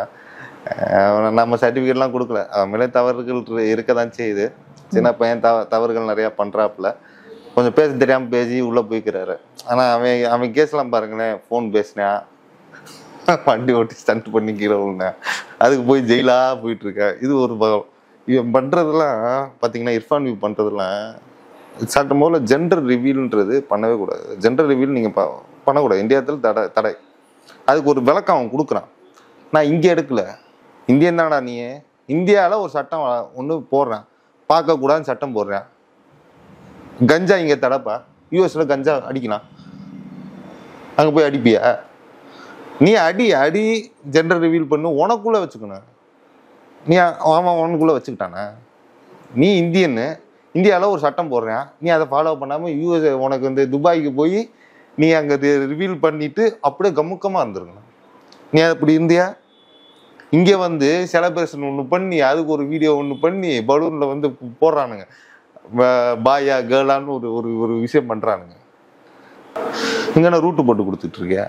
அவனை நம்ம சர்டிஃபிகேட்லாம் கொடுக்கல அவன் மேலே தவறுகள் இருக்க தான் செய்யுது சின்ன பையன் தவ தவறுகள் நிறையா பண்ணுறாப்புல கொஞ்சம் பேச தெரியாமல் பேசி உள்ளே போய்க்கிறாரு ஆனால் அவன் அவன் கேஸ்லாம் பாருங்களேன் ஃபோன் பேசினான் வண்டி ஓட்டி ஸ்டண்ட் பண்ணி கீழே விழுந்தேன் அதுக்கு போய் ஜெயிலாக போயிட்டு இருக்கேன் இது ஒரு பகம் இவன் பண்ணுறதெல்லாம் பார்த்தீங்கன்னா இர்ஃபான் வியூ பண்ணுறதெல்லாம் சட்டம் போல ஜெண்டர் ரிவீல்ன்றது பண்ணவே கூடாது ஜெண்டர் ரிவீல் நீங்கள் ப பண்ணக்கூடாது இந்தியாத்தில் தடை தடை அதுக்கு ஒரு விளக்கம் அவன் கொடுக்குறான் நான் இங்கே எடுக்கல இந்தியன் தானடா நீ இந்தியாவில் ஒரு சட்டம் ஒன்று போடுறேன் பார்க்கக்கூடாதுன்னு சட்டம் போடுறேன் கஞ்சா இங்கே தடைப்பா யூஎஸ்ல கஞ்சா அடிக்கலாம் அங்கே போய் அடிப்பியா நீ அடி அடி ஜெண்டர் ரிவீல் பண்ணு உனக்குள்ள வச்சுக்கணும் நீ அவன் உனக்குள்ள வச்சுக்கிட்டானே நீ இந்தியன்னு இந்தியாவில் ஒரு சட்டம் போடுறேன் நீ அதை ஃபாலோ பண்ணாமல் யூஎஸ் உனக்கு வந்து துபாய்க்கு போய் நீ அங்கே ரிவீல் பண்ணிட்டு அப்படியே கமுக்கமாக இருந்திருக்கணும் நீ அப்படி இருந்தியா இங்கே வந்து செலப்ரேஷன் ஒன்று பண்ணி அதுக்கு ஒரு வீடியோ ஒன்று பண்ணி பலூனில் வந்து போடுறானுங்க பாயா கேர்ளான்னு ஒரு ஒரு ஒரு விஷயம் பண்ணுறானுங்க இங்கே நான் ரூட்டு போட்டு கொடுத்துட்டு இருக்கியா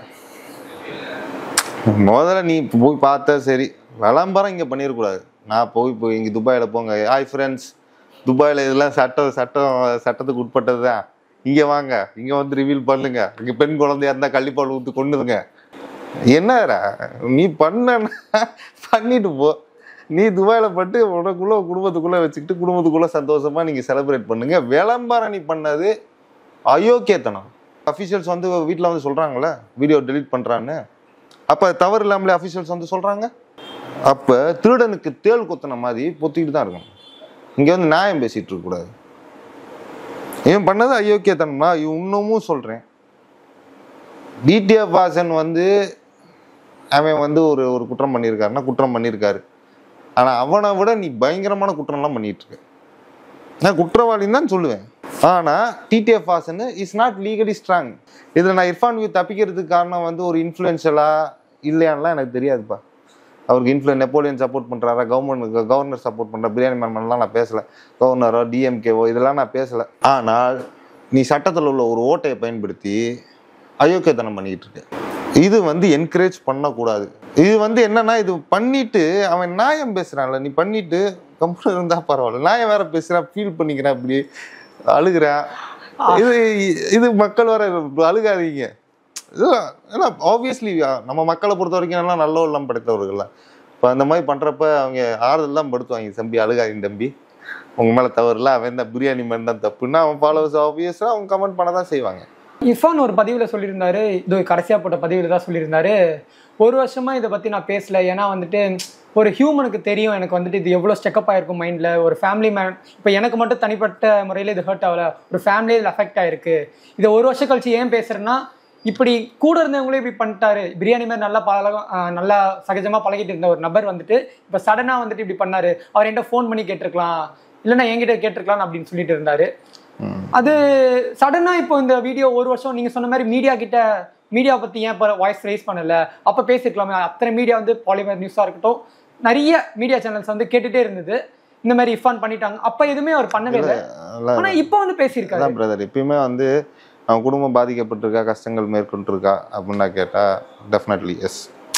முதல்ல நீ போய் பார்த்தா சரி விளம்பரம் இங்கே பண்ணிடக்கூடாது நான் போய் போய் இங்கே துபாயில் போங்க ஹாய் ஃப்ரெண்ட்ஸ் துபாயில் இதெல்லாம் சட்டம் சட்டம் சட்டத்துக்கு உட்பட்டது தான் இங்கே வாங்க இங்கே வந்து ரிவீல் பண்ணுங்க இங்கே பெண் குழந்தையா இருந்தால் கள்ளிப்பால் ஊற்றி கொண்டுருங்க என்னடா நீ பண்ண பண்ணிட்டு போ நீ துபாயில் பட்டு உனக்குள்ள குடும்பத்துக்குள்ளே வச்சுக்கிட்டு குடும்பத்துக்குள்ளே சந்தோஷமாக நீங்கள் செலிப்ரேட் பண்ணுங்க விளம்பரம் நீ பண்ணது அயோக்கியத்தனம் அஃபிஷியல்ஸ் வந்து வீட்டில் வந்து சொல்கிறாங்களே வீடியோ டெலீட் பண்ணுறான்னு அப்போ தவறு இல்லாமலே அஃபிஷியல்ஸ் வந்து சொல்கிறாங்க அப்போ திருடனுக்கு தேள் கொத்தின மாதிரி பொத்திக்கிட்டு தான் இருக்கணும் இங்கே வந்து நியாயம் பேசிகிட்டு இருக்கக்கூடாது இவன் பண்ணது அயோக்கியத்தனம்னா இவன் இன்னமும் சொல்கிறேன் டிடிஎஃப் வாசன் வந்து அவன் வந்து ஒரு ஒரு குற்றம் பண்ணியிருக்காருன்னா குற்றம் பண்ணியிருக்காரு ஆனால் அவனை விட நீ பயங்கரமான குற்றம்லாம் பண்ணிட்டு இருக்க நான் குற்றவாளின்னு தான் சொல்லுவேன் ஆனால் TTF Vasan is not legally strong இதில் நான் இர்ஃபான் வியூ தப்பிக்கிறதுக்கு காரணம் வந்து ஒரு இன்ஃப்ளூயன்ஷியலா இல்லையான்லாம் எனக்கு தெரியாதுப்பா அவருக்கு இன்ஃப்ளூயன் நெப்போலியன் சப்போர்ட் பண்ணுறாரா கவர்மெண்ட் கவர்னர் சப்போர்ட் பண்ணுற பிரியாணி மேன்லாம் நான் பேசலை கவர்னரோ டிஎம்கேவோ இதெல்லாம் நான் பேசலை ஆனால் நீ சட்டத்தில் உள்ள ஒரு ஓட்டையை பயன்படுத்தி அயோக்கியத்தனம் பண்ணிக்கிட்டு இருக்க இது வந்து என்கரேஜ் பண்ணக்கூடாது இது வந்து என்னன்னா இது பண்ணிட்டு அவன் நியாயம் பேசுறான்ல நீ பண்ணிட்டு கம்பெனி இருந்தா பரவாயில்ல நியாயம் வேற பேசுறான் ஃபீல் பண்ணிக்கிறேன் அப்படி அழுகிறேன் இது இது மக்கள் வர அழுகாதீங்க இதெல்லாம் ஏன்னா ஆப்வியஸ்லி நம்ம மக்களை பொறுத்த வரைக்கும் எல்லாம் நல்ல உள்ளம் படைத்தவர்கள் இப்போ அந்த மாதிரி பண்ணுறப்ப அவங்க ஆறுதல் தான் படுத்துவாங்க தம்பி அழுகாதீங்க தம்பி உங்க மேலே தவறுல அவன் தான் பிரியாணி மேன் தான் தப்புன்னா அவன் ஃபாலோவர்ஸ் ஆப்வியஸாக அவங்க கமெண்ட் பண்ண தான் செய்வாங்க இர்ஃபான் ஒரு பதிவில் சொல்லியிருந்தாரு இது கடைசியாக போட்ட பதிவில் தான் சொல்லியிருந்தாரு ஒரு வருஷமா இதை பற்றி நான் பேசல ஏன்னா வந்துட்டு ஒரு ஹியூமனுக்கு தெரியும் எனக்கு வந்துட்டு இது எவ்வளோ ஸ்டெக்கப் ஆயிருக்கும் மைண்டில் ஒரு ஃபேமிலி மேன் இப்போ எனக்கு மட்டும் தனிப்பட்ட முறையில் இது ஹர்ட் ஆகல ஒரு ஃபேமிலியில் இது அஃபெக்ட் ஆயிருக்கு இதை ஒரு வருஷம் கழிச்சு ஏன் பேசுறேன்னா இப்படி கூட இருந்தவங்களே இப்படி பண்ணிட்டாரு பிரியாணி மாதிரி நல்லா பழக ஆஹ் நல்லா சகஜமாக பழகிட்டு இருந்த ஒரு நபர் வந்துட்டு இப்போ சடனாக வந்துட்டு இப்படி பண்ணாரு அவர் என்கிட்ட ஃபோன் பண்ணி கேட்டிருக்கலாம் இல்லைன்னா என்கிட்ட கேட்டிருக்கலாம் அப்படின்னு சொல்லிட்டு இருந்தாரு அது சடனா இப்போ இந்த வீடியோ ஒரு வருஷம் நீங்க சொன்ன மாதிரி மீடியா கிட்ட மீடியா பத்தி ஏன் இப்போ வாய்ஸ் ரைஸ் பண்ணல அப்ப பேசிருக்கலாமே அத்தனை மீடியா வந்து பாலிமர் நியூஸா இருக்கட்டும் நிறைய மீடியா சேனல்ஸ் வந்து கேட்டுட்டே இருந்தது இந்த மாதிரி இஃபான் பண்ணிட்டாங்க அப்ப எதுவுமே அவர் பண்ணவே இல்லை அதெல்லாம் ஆனா இப்போ வந்து பேசியிருக்காரு அதான் பிரதர் எப்பயுமே வந்து அவன் குடும்பம் பாதிக்கப்பட்டிருக்கா கஷ்டங்கள் மேற்கொண்டிருக்கா அப்படின்னா கேட்டால் டெஃபினெட்லி எஸ்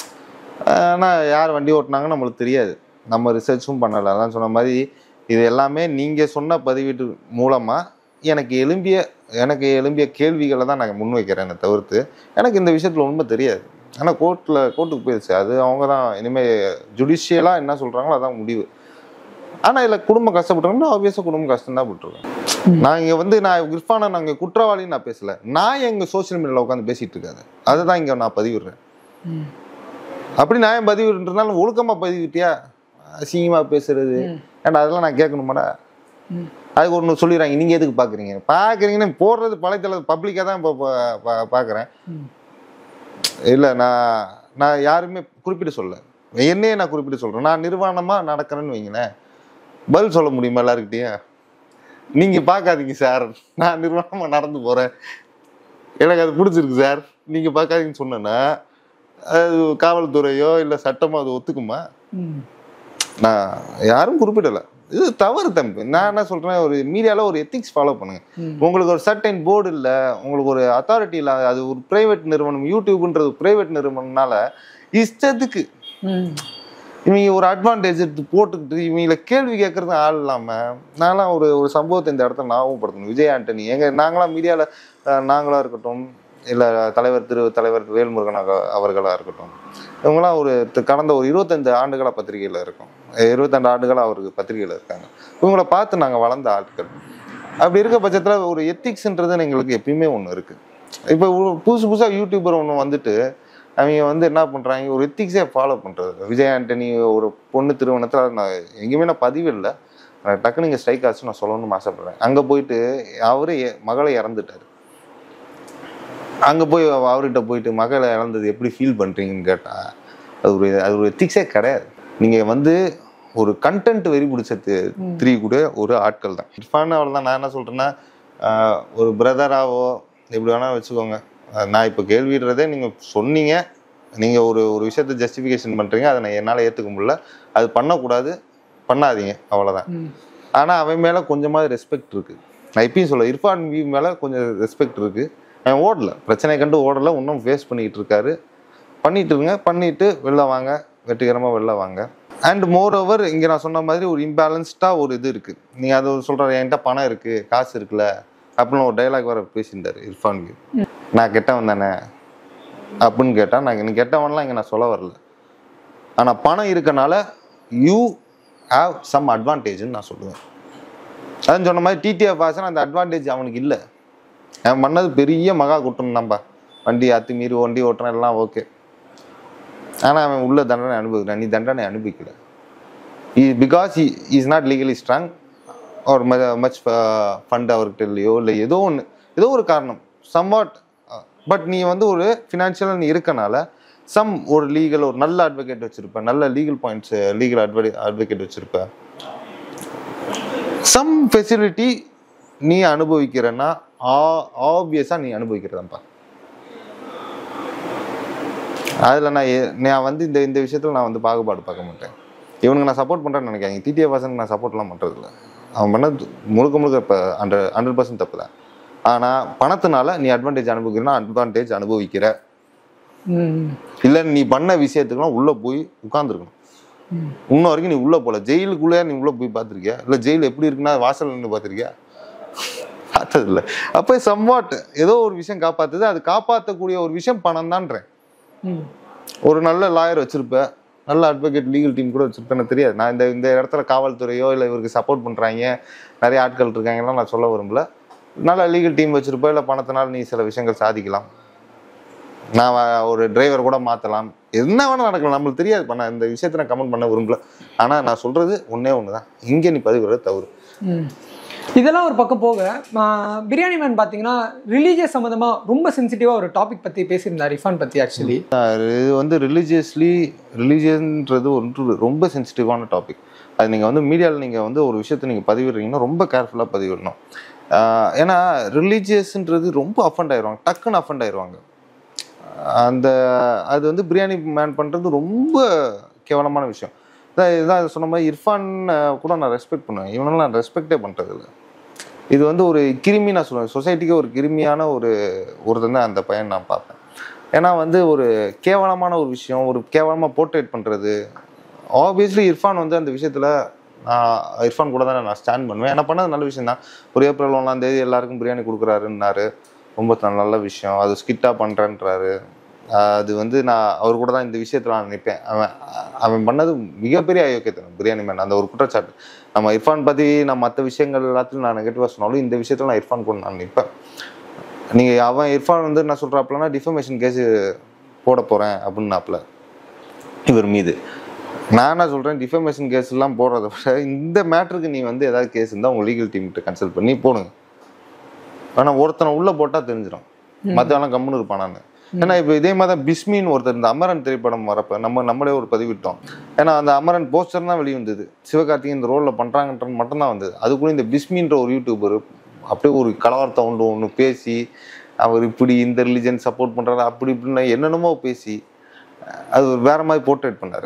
ஆனால் யார் வண்டி ஓட்டினாங்கன்னு நம்மளுக்கு தெரியாது நம்ம ரிசர்ச்சும் பண்ணலை அதான் சொன்ன மாதிரி இது எல்லாமே நீங்கள் சொன்ன பதிவீட்டு மூலமாக எனக்கு எழும்பிய எனக்கு எழும்பிய கேள்விகளை தான் நான் முன்வைக்கிறேனே தவிர்த்து எனக்கு இந்த விஷயத்தில் உண்மை தெரியாது ஆனால் கோர்ட்டில் கோர்ட்டுக்கு போயிடுச்சு அது அவங்க தான் இனிமேல் ஜுடிஷியலாக என்ன சொல்கிறாங்களோ அதான் முடிவு ஆனால் இதில் குடும்பம் கஷ்டப்பட்டாங்கன்னா ஆப்வியஸாக குடும்பம் கஷ்டம் தான் பட்டிருக்கேன் நான் இங்கே வந்து நான் இர்ஃபானை நாங்கள் குற்றவாளின்னு நான் பேசல நான் எங்கள் சோஷியல் மீடியாவில் உட்காந்து பேசிட்டு இருக்காது அதுதான் இங்கே நான் பதிவிடுறேன் ம். அப்படி நான் பதிவிடுறதுனால ஒழுக்கமாக பதிவிட்டியா அசிங்கமாக பேசுறது ம். ஏன்டா அதெல்லாம் நான் கேட்கணுமாடா ம். அதுக்கு ஒன்று சொல்லிடுறாங்க நீங்கள் எதுக்கு பார்க்குறீங்க பார்க்குறீங்கன்னு போடுறது பழையத்தல பப்ளிக்காக தான் இப்போ பார்க்குறேன் ம். இல்லை நான் நான் யாருமே குறிப்பிட்டு சொல்ல என்னையே நான் குறிப்பிட்டு சொல்கிறேன் நான் நிர்வாணமாக நடக்கிறேன்னு வைங்களேன் பதில் சொல்ல முடியுமா எல்லாருக்கிட்டையும் நீங்கள் பார்க்காதீங்க சார் நான் நிர்வாணமாக நடந்து போகிறேன் எனக்கு அது பிடிச்சிருக்கு சார் நீங்கள் பார்க்காதீங்கன்னு சொன்னேன்னா அது காவல்துறையோ இல்லை சட்டமோ அது ஒத்துக்குமா ம். நான் யாரும் குறிப்பிடலை இது தவறு தம்பி நான் என்ன சொல்கிறேன் ஒரு மீடியாவில் ஒரு எத்திக்ஸ் ஃபாலோ பண்ணுங்க ம். உங்களுக்கு ஒரு சர்டைன் போர்டு இல்லை உங்களுக்கு ஒரு அத்தாரிட்டி இல்லை அது ஒரு பிரைவேட் நிறுவனம் யூடியூப்ன்றது பிரைவேட் நிறுவனம்னால இஷ்டத்துக்கு ம். இவங்க ஒரு அட்வான்டேஜ் எடுத்து போட்டுக்கிட்டு இவங்கள கேள்வி கேட்கறது ஆள் இல்லாமல் நான்லாம் ஒரு ஒரு சம்பவத்தை இந்த இடத்துல ஞாபகப்படுத்தணும் விஜய் ஆண்டனி எங்க நாங்களாம் மீடியாவில் நாங்களா இருக்கட்டும் இல்லை தலைவர் திரு தலைவர் வேல்முருகன் அவ- அவர்களா இருக்கட்டும் இவங்களாம் ஒரு த- கடந்த ஒரு இருபத்தஞ்சு ஆண்டுகளாக பத்திரிகையில் இருக்கோம் இருபத்தஞ்சு ஆண்டுகளாக அவருக்கு பத்திரிகையில் இருக்காங்க இவங்கள பார்த்து நாங்கள் வளர்ந்த ஆட்கள் அப்படி இருக்க பட்சத்தில் ஒரு எத்திக்ஸ்ன்றது எங்களுக்கு எப்பயுமே ஒன்று இருக்குது இப்போ புதுசு புதுசாக யூடியூபர் ஒன்று வந்துட்டு அவங்க வந்து என்ன பண்ணுறாங்க ஒரு எத்திக்ஸே ஃபாலோ பண்ணுறது விஜய் ஆண்டனி ஒரு பொண்ணு திருமணத்தில் நான் எங்கேயுமே நான் பதிவு இல்லை நான் டக்குனு இங்கே ஸ்ட்ரைக் ஆச்சு நான் சொல்லணும்னு ஆசைப்படுறேன் அங்கே போயிட்டு அவரே எ- மகளை இறந்துட்டாரு அங்கே போய் அவ- அவர்கிட்ட போயிட்டு மகளை இழந்தது எப்படி ஃபீல் பண்ணுறீங்கன்னு கேட்டால் அது ஒரு அது ஒரு எத்திக்ஸே கிடையாது நீங்கள் வந்து ஒரு கண்டென்ட் வெறி பிடிச்ச த்ரீ கூட ஒரு ஆட்கள் தான் இர்ஃபான் அவள் தான் நான் என்ன சொல்கிறேன்னா ஒரு பிரதராவோ எப்படி வேணால் வச்சுக்கோங்க அஹ் நான் இப்போ கேள்விடுறதே நீங்கள் சொன்னீங்க நீங்கள் ஒரு ஒரு விஷயத்தை ஜஸ்டிஃபிகேஷன் பண்ணுறீங்க அதை நான் என்னால் ஏற்றுக்க முடியல அது பண்ணக்கூடாது பண்ணாதீங்க அவ்வளோதான் ம். ஆனால் அவன் மேலே கொஞ்சமாவது ரெஸ்பெக்ட் இருக்குது நான் இப்பயும் சொல்ல இர்ஃபான் வி மேலே கொஞ்சம் ரெஸ்பெக்ட் இருக்குது அவன் ஓடல பிரச்சனை கண்டு ஓடல இன்னும் ஃபேஸ் பண்ணிக்கிட்டு இருக்காரு பண்ணிட்டு இருங்க பண்ணிட்டு வெளில வாங்க வெற்றிகரமாக வெளில வாங்க அண்ட் மோர் ஓவர் இங்கே நான் சொன்ன மாதிரி ஒரு இம்பேலன்ஸ்டாக ஒரு இது இருக்குது நீங்கள் அதை சொல்கிற என்கிட்ட பணம் இருக்குது காசு இருக்குல்ல அப்படின்னு ஒரு டைலாக் வேறு பேசியிருந்தார் இர்ஃபான் வி நான் கெட்டவன் தானே அப்படின்னு கேட்டால் நான் நீ கெட்டவன்லாம் இங்கே நான் சொல்ல வரல ஆனால் பணம் இருக்கனால யூ ஹாவ் சம் அட்வான்டேஜ்னு நான் சொல்லுவேன் அதான் சொன்ன மாதிரி டிடிஎஃப் ஆசன் அந்த அட்வான்டேஜ் அவனுக்கு இல்லை அவன் பண்ணது பெரிய மகா குற்றம் தான்ப்பா வண்டி அத்து மீறி வண்டி ஓட்டுறான் எல்லாம் ஓகே ஆனால் அவன் உள்ள தண்டனை அனுபவிக்கிறான் நீ தண்டனை அனுபவிக்கல because is not legally strong ஒரு மச் ஃபண்ட் அவர்கிட்ட இல்லையோ இல்லை ஏதோ ஒன்று ஏதோ ஒரு காரணம் சம்வாட் பட் நீ வந்து ஒரு ஃபினான்ஷியலாக நீ இருக்கனால சம் ஒரு லீகல் ஒரு நல்ல அட்வொகேட் வச்சிருப்ப நல்ல legal points legal advocate advocate வச்சிருப்ப சம் ஃபெசிலிட்டி நீ அனுபவிக்கிறன்னா ஆப்வியஸாக நீ அனுபவிக்கிறதாப்பா அதில் நான் எ- நான் வந்து இந்த இந்த விஷயத்தில் நான் வந்து பாகுபாடு பார்க்க மாட்டேன் இவனுக்கு நான் சப்போர்ட் பண்ணுறேன்னு நினைக்காங்க டிடிஏ வாசனுக்கு நான் சப்போர்ட்லாம் பண்ணுறதில்ல அவன் பண்ணது முழுக்க முழுக்க இப்போ ஹண்ட்ரட் ஹண்ட்ரட் பர்சன்ட் தப்பு தான் ஆனால் பணத்தினால நீ அட்வான்டேஜ் அனுபவிக்கிறனா அட்வான்டேஜ் அனுபவிக்கிற ம். இல்லை நீ பண்ண விஷயத்துக்குலாம் உள்ளே போய் உட்காந்துருக்கணும் ம். இன்ன வரைக்கும் நீ உள்ளே போகல ஜெயிலுக்குள்ளே நீ உள்ளே போய் பார்த்துருக்கியா இல்லை ஜெயில் எப்படி இருக்குன்னா வாசல் நின்று பார்த்துருக்கியா பார்த்ததில்ல அப்போ சம்வாட் ஏதோ ஒரு விஷயம் காப்பாத்துது அது காப்பாற்றக்கூடிய ஒரு விஷயம் பணம் தான்றேன் ம். ஒரு நல்ல லாயர் வச்சிருப்ப நல்ல அட்வொகேட் லீகல் டீம் கூட வச்சிருப்பேன்னு தெரியாது நான் இந்த இந்த இடத்துல காவல்துறையோ இல்லை இவருக்கு சப்போர்ட் பண்ணுறாங்க நிறைய ஆட்கள் இருக்காங்கலாம் நான் சொல்ல விரும்பல நல்ல லீகல் டீம் வச்சிருப்ப இல்லை பணத்தினால் நீ சில விஷயங்கள் சாதிக்கலாம் நான் வ- ஒரு டிரைவர் கூட மாற்றலாம் என்ன வேணால் நடக்கலாம் நம்மளுக்கு தெரியாது பண்ண இந்த விஷயத்தை நான் கமெண்ட் பண்ண விரும்பல ஆனால் நான் சொல்கிறது ஒன்றே ஒன்று தான் இங்கே நீ பதிவுறது தவறு ம். இதெல்லாம் ஒரு பக்கம் போக ஆஹ், பிரியாணி மேன் பார்த்தீங்கன்னா ரிலீஜியஸ் சம்மந்தமாக ரொம்ப சென்சிட்டிவாக ஒரு டாபிக் பற்றி பேசியிருந்தார் இஃபான் பற்றி ஆக்சுவலி இது வந்து ரிலீஜியஸ்லி ரிலீஜியன்ன்றது ஒன்று ரொம்ப சென்சிட்டிவான டாபிக் அது நீங்கள் வந்து மீடியாவில் நீங்கள் வந்து ஒரு விஷயத்தை நீங்கள் பதிவிடுறீங்கன்னா ரொம்ப கேர்ஃபுல்லாக பதிவிடணும் ஆஹ் ஏன்னா ரிலீஜியஸ்ன்றது ரொம்ப அஃபண்ட் ஆயிடுவாங்க டக்குன்னு அஃபண்ட் ஆயிடுவாங்க அந்த அது வந்து பிரியாணி மேன் பண்ணுறது ரொம்ப கேவலமான விஷயம் இதான் இதான் சொன்ன மாதிரி இர்ஃபான் அஹ், கூட நான் ரெஸ்பெக்ட் பண்ணுவேன் இவனெல்லாம் நான் ரெஸ்பெக்டே பண்ணுறதில்ல இது வந்து ஒரு கிருமி நான் சொல்லுவேன் சொசைட்டிக்கு ஒரு கிருமியான ஒரு ஒருத்தன் தான் அந்த பையன் நான் பார்ப்பேன் ஏன்னா வந்து ஒரு கேவலமான ஒரு விஷயம் ஒரு கேவலமாக போர்ட்ரேட் பண்ணுறது ஆப்வியஸ்லி இர்ஃபான் வந்து அந்த விஷயத்தில் நான் இர்ஃபான் கூட தான் நான் ஸ்டாண்ட் பண்ணுவேன் ஏன்னா பண்ணது நல்ல விஷயம் தான் ஒரு ஏப்ரல் ஒன்றாம் தேதி எல்லாருக்கும் பிரியாணி கொடுக்குறாருன்னாரு ரொம்ப த- நல்ல விஷயம் அது ஸ்கிட்டாக பண்ணுறேன்றாரு அது வந்து நான் அவர் கூட தான் இந்த விஷயத்தில் நான் நிற்பேன் அவன் அவன் பண்ணது மிகப்பெரிய அயோக்கியத்தனம் பிரியாணி மேன் அந்த ஒரு குற்றச்சாட்டு நம்ம இர்ஃபான் பற்றி நான் மற்ற விஷயங்கள் எல்லாத்தையும் நான் நெகட்டிவாக சொன்னாலும் இந்த விஷயத்தில் நான் இர்ஃபான் கூட நான் நிற்பேன் நீங்கள் அவன் இர்ஃபான் வந்து என்ன சொல்கிறாப்புலன்னா டிஃபமேஷன் கேஸ் போட போகிறேன் அப்படின்னாப்புல இவர் மீது நான் என்ன சொல்கிறேன் டிஃபமேஷன் கேஸ் எல்லாம் போடுறத விட இந்த மேட்ருக்கு நீ வந்து ஏதாவது கேஸ் இருந்தால் உங்கள் லீகல் டீம்கிட்ட கன்சல்ட் பண்ணி போடுங்க ஆனால் ஒருத்தனை உள்ளே போட்டால் தெரிஞ்சிடும் மற்றவெல்லாம் கம்முன்னு இருப்பானான்னு ஏன்னா இப்போ இதே மாதிரி தான் பிஸ்மின்னு ஒருத்தர் இந்த அமரன் திரைப்படம் வரப்ப நம்ம நம்மளே ஒரு பதிவிட்டோம் ஏன்னா அந்த அமரன் போஸ்டர் தான் வெளியே வந்தது சிவகார்த்திகேயன் இந்த ரோலில் பண்ணுறாங்கன்றது மட்டும்தான் வந்தது அது கூட இந்த பிஸ்மின்ற ஒரு யூடியூபர் அப்படியே ஒரு கலவரத்தை ஒன்று ஒன்று பேசி அவர் இப்படி இந்த ரிலிஜன் சப்போர்ட் பண்ணுறாரு அப்படி இப்படின்னு என்னென்னமோ பேசி அது ஒரு வேற மாதிரி போர்ட்ரேட் பண்ணாரு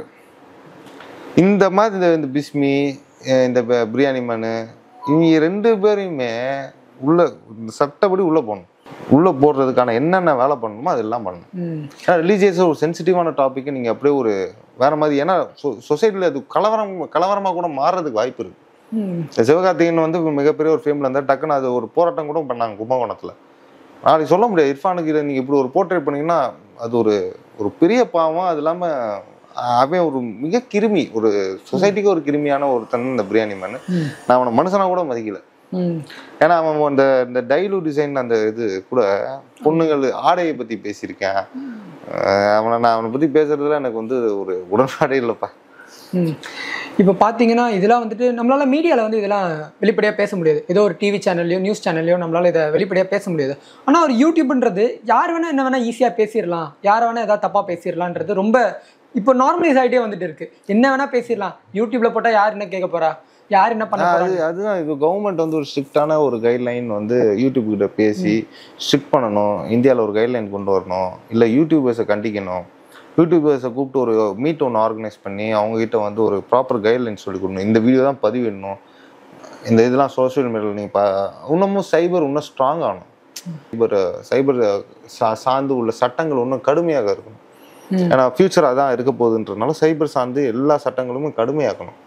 இந்த மாதிரி இந்த இந்த பிஸ்மி அஹ் இந்த ப- பிரியாணி மேனு இவங்க ரெண்டு பேரையுமே உள்ள சட்டப்படி உள்ள போகணும் உள்ள போடுறதுக்கான என்னென்ன வேலை பண்ணணுமோ அதெல்லாம் பண்ணணும் ம் ஏன்னா ரிலீஜியஸ் ஒரு சென்சிட்டிவான டாப்பிக்கை நீங்கள் அப்படியே ஒரு வேற மாதிரி ஏன்னா சொசைட்டியில் அது கலவரம் கலவரமாக கூட மாறுறதுக்கு வாய்ப்பு இருக்கு ம் இந்த சிவகார்த்திகேயன் வந்து மிகப்பெரிய ஒரு ஃபேமில் இருந்தால் டக்குன்னு அது ஒரு போராட்டம் கூட பண்ணாங்க கும்பகோணத்தில் நாளைக்கு சொல்ல முடியாது இர்ஃபானுக்கு இதை நீங்கள் இப்படி ஒரு போர்ட்ரேட் பண்ணீங்கன்னா அது ஒரு ஒரு பெரிய பாவம் அது இல்லாமல் அவன் ஒரு மிக கிருமி ஒரு சொசைட்டிக்கு ஒரு கிருமியான ஒருத்தன் இந்த பிரியாணி மேன் ம். நான் அவனை மனுஷனா கூட மதிக்கல ம் ஏன்னா அவன் இந்த இந்த டைலு டிசைன் அந்த இது கூட பொண்ணுங்கள் ஆடையை பற்றி பேசியிருக்கேன் அஹ் அவனை நான் அவனை பற்றி பேசுறதுல எனக்கு வந்து ஒரு உடன்பாடே இல்லைப்பா ம் இப்போ பார்த்தீங்கன்னா இதெல்லாம் வந்துட்டு நம்மளால மீடியாவில் வந்து இதெல்லாம் வெளிப்படையாக பேச முடியாது ஏதோ ஒரு டிவி சேனல்லையோ நியூஸ் சேனல்லையோ நம்மளால இதை வெளிப்படையாக பேச முடியாது ஆனால் ஒரு யூடியூப்ன்றது யார் வேணால் என்ன வேணால் ஈஸியாக பேசிடலாம் யார் வேணால் ஏதாவது தப்பாக பேசிடலான்றது ரொம்ப இப்போ நார்மலைஸ் ஆகிட்டே வந்துட்டு இருக்கு என்ன வேணால் பேசிடலாம் யூடியூப்ல போட்டால் யார் என்ன கேட்க போறா யார் என்ன பண்ண அது போறா அதுதான் இது கவர்மெண்ட் வந்து ஒரு ஸ்ட்ரிக்டான ஒரு கைட்லைன் வந்து யூடியூப் கிட்ட பேசி ஸ்ட்ரிக்ட் பண்ணணும் இந்தியாவில் ஒரு கைட்லைன் கொண்டு வரணும் இல்லை யூடியூபர்ஸை கண்டிக்கணும் யூடியூபர்ஸை கூப்பிட்டு ஒரு மீட் ஒன்று ஆர்கனைஸ் பண்ணி அவங்க கிட்ட வந்து ஒரு ப்ராப்பர் கைட்லைன் சொல்லி கொடுக்கணும் இந்த வீடியோ தான் பதிவிடணும் இந்த இதெல்லாம் சோஷியல் மீடியாவில் நீங்கள் பா இன்னமும் சைபர் இன்னும் ஸ்ட்ராங் ஆகணும் சைபர் சைபர் சா சார்ந்து உள்ள சட்டங்கள் இன்னும் கடுமையாக இருக்கணும் ம். ஏன்னா ஃபியூச்சர் அதான் இருக்க போகுதுன்றதுனால சைபர் சார்ந்து எல்லா சட்டங்களுமே கடுமையாக்கணும்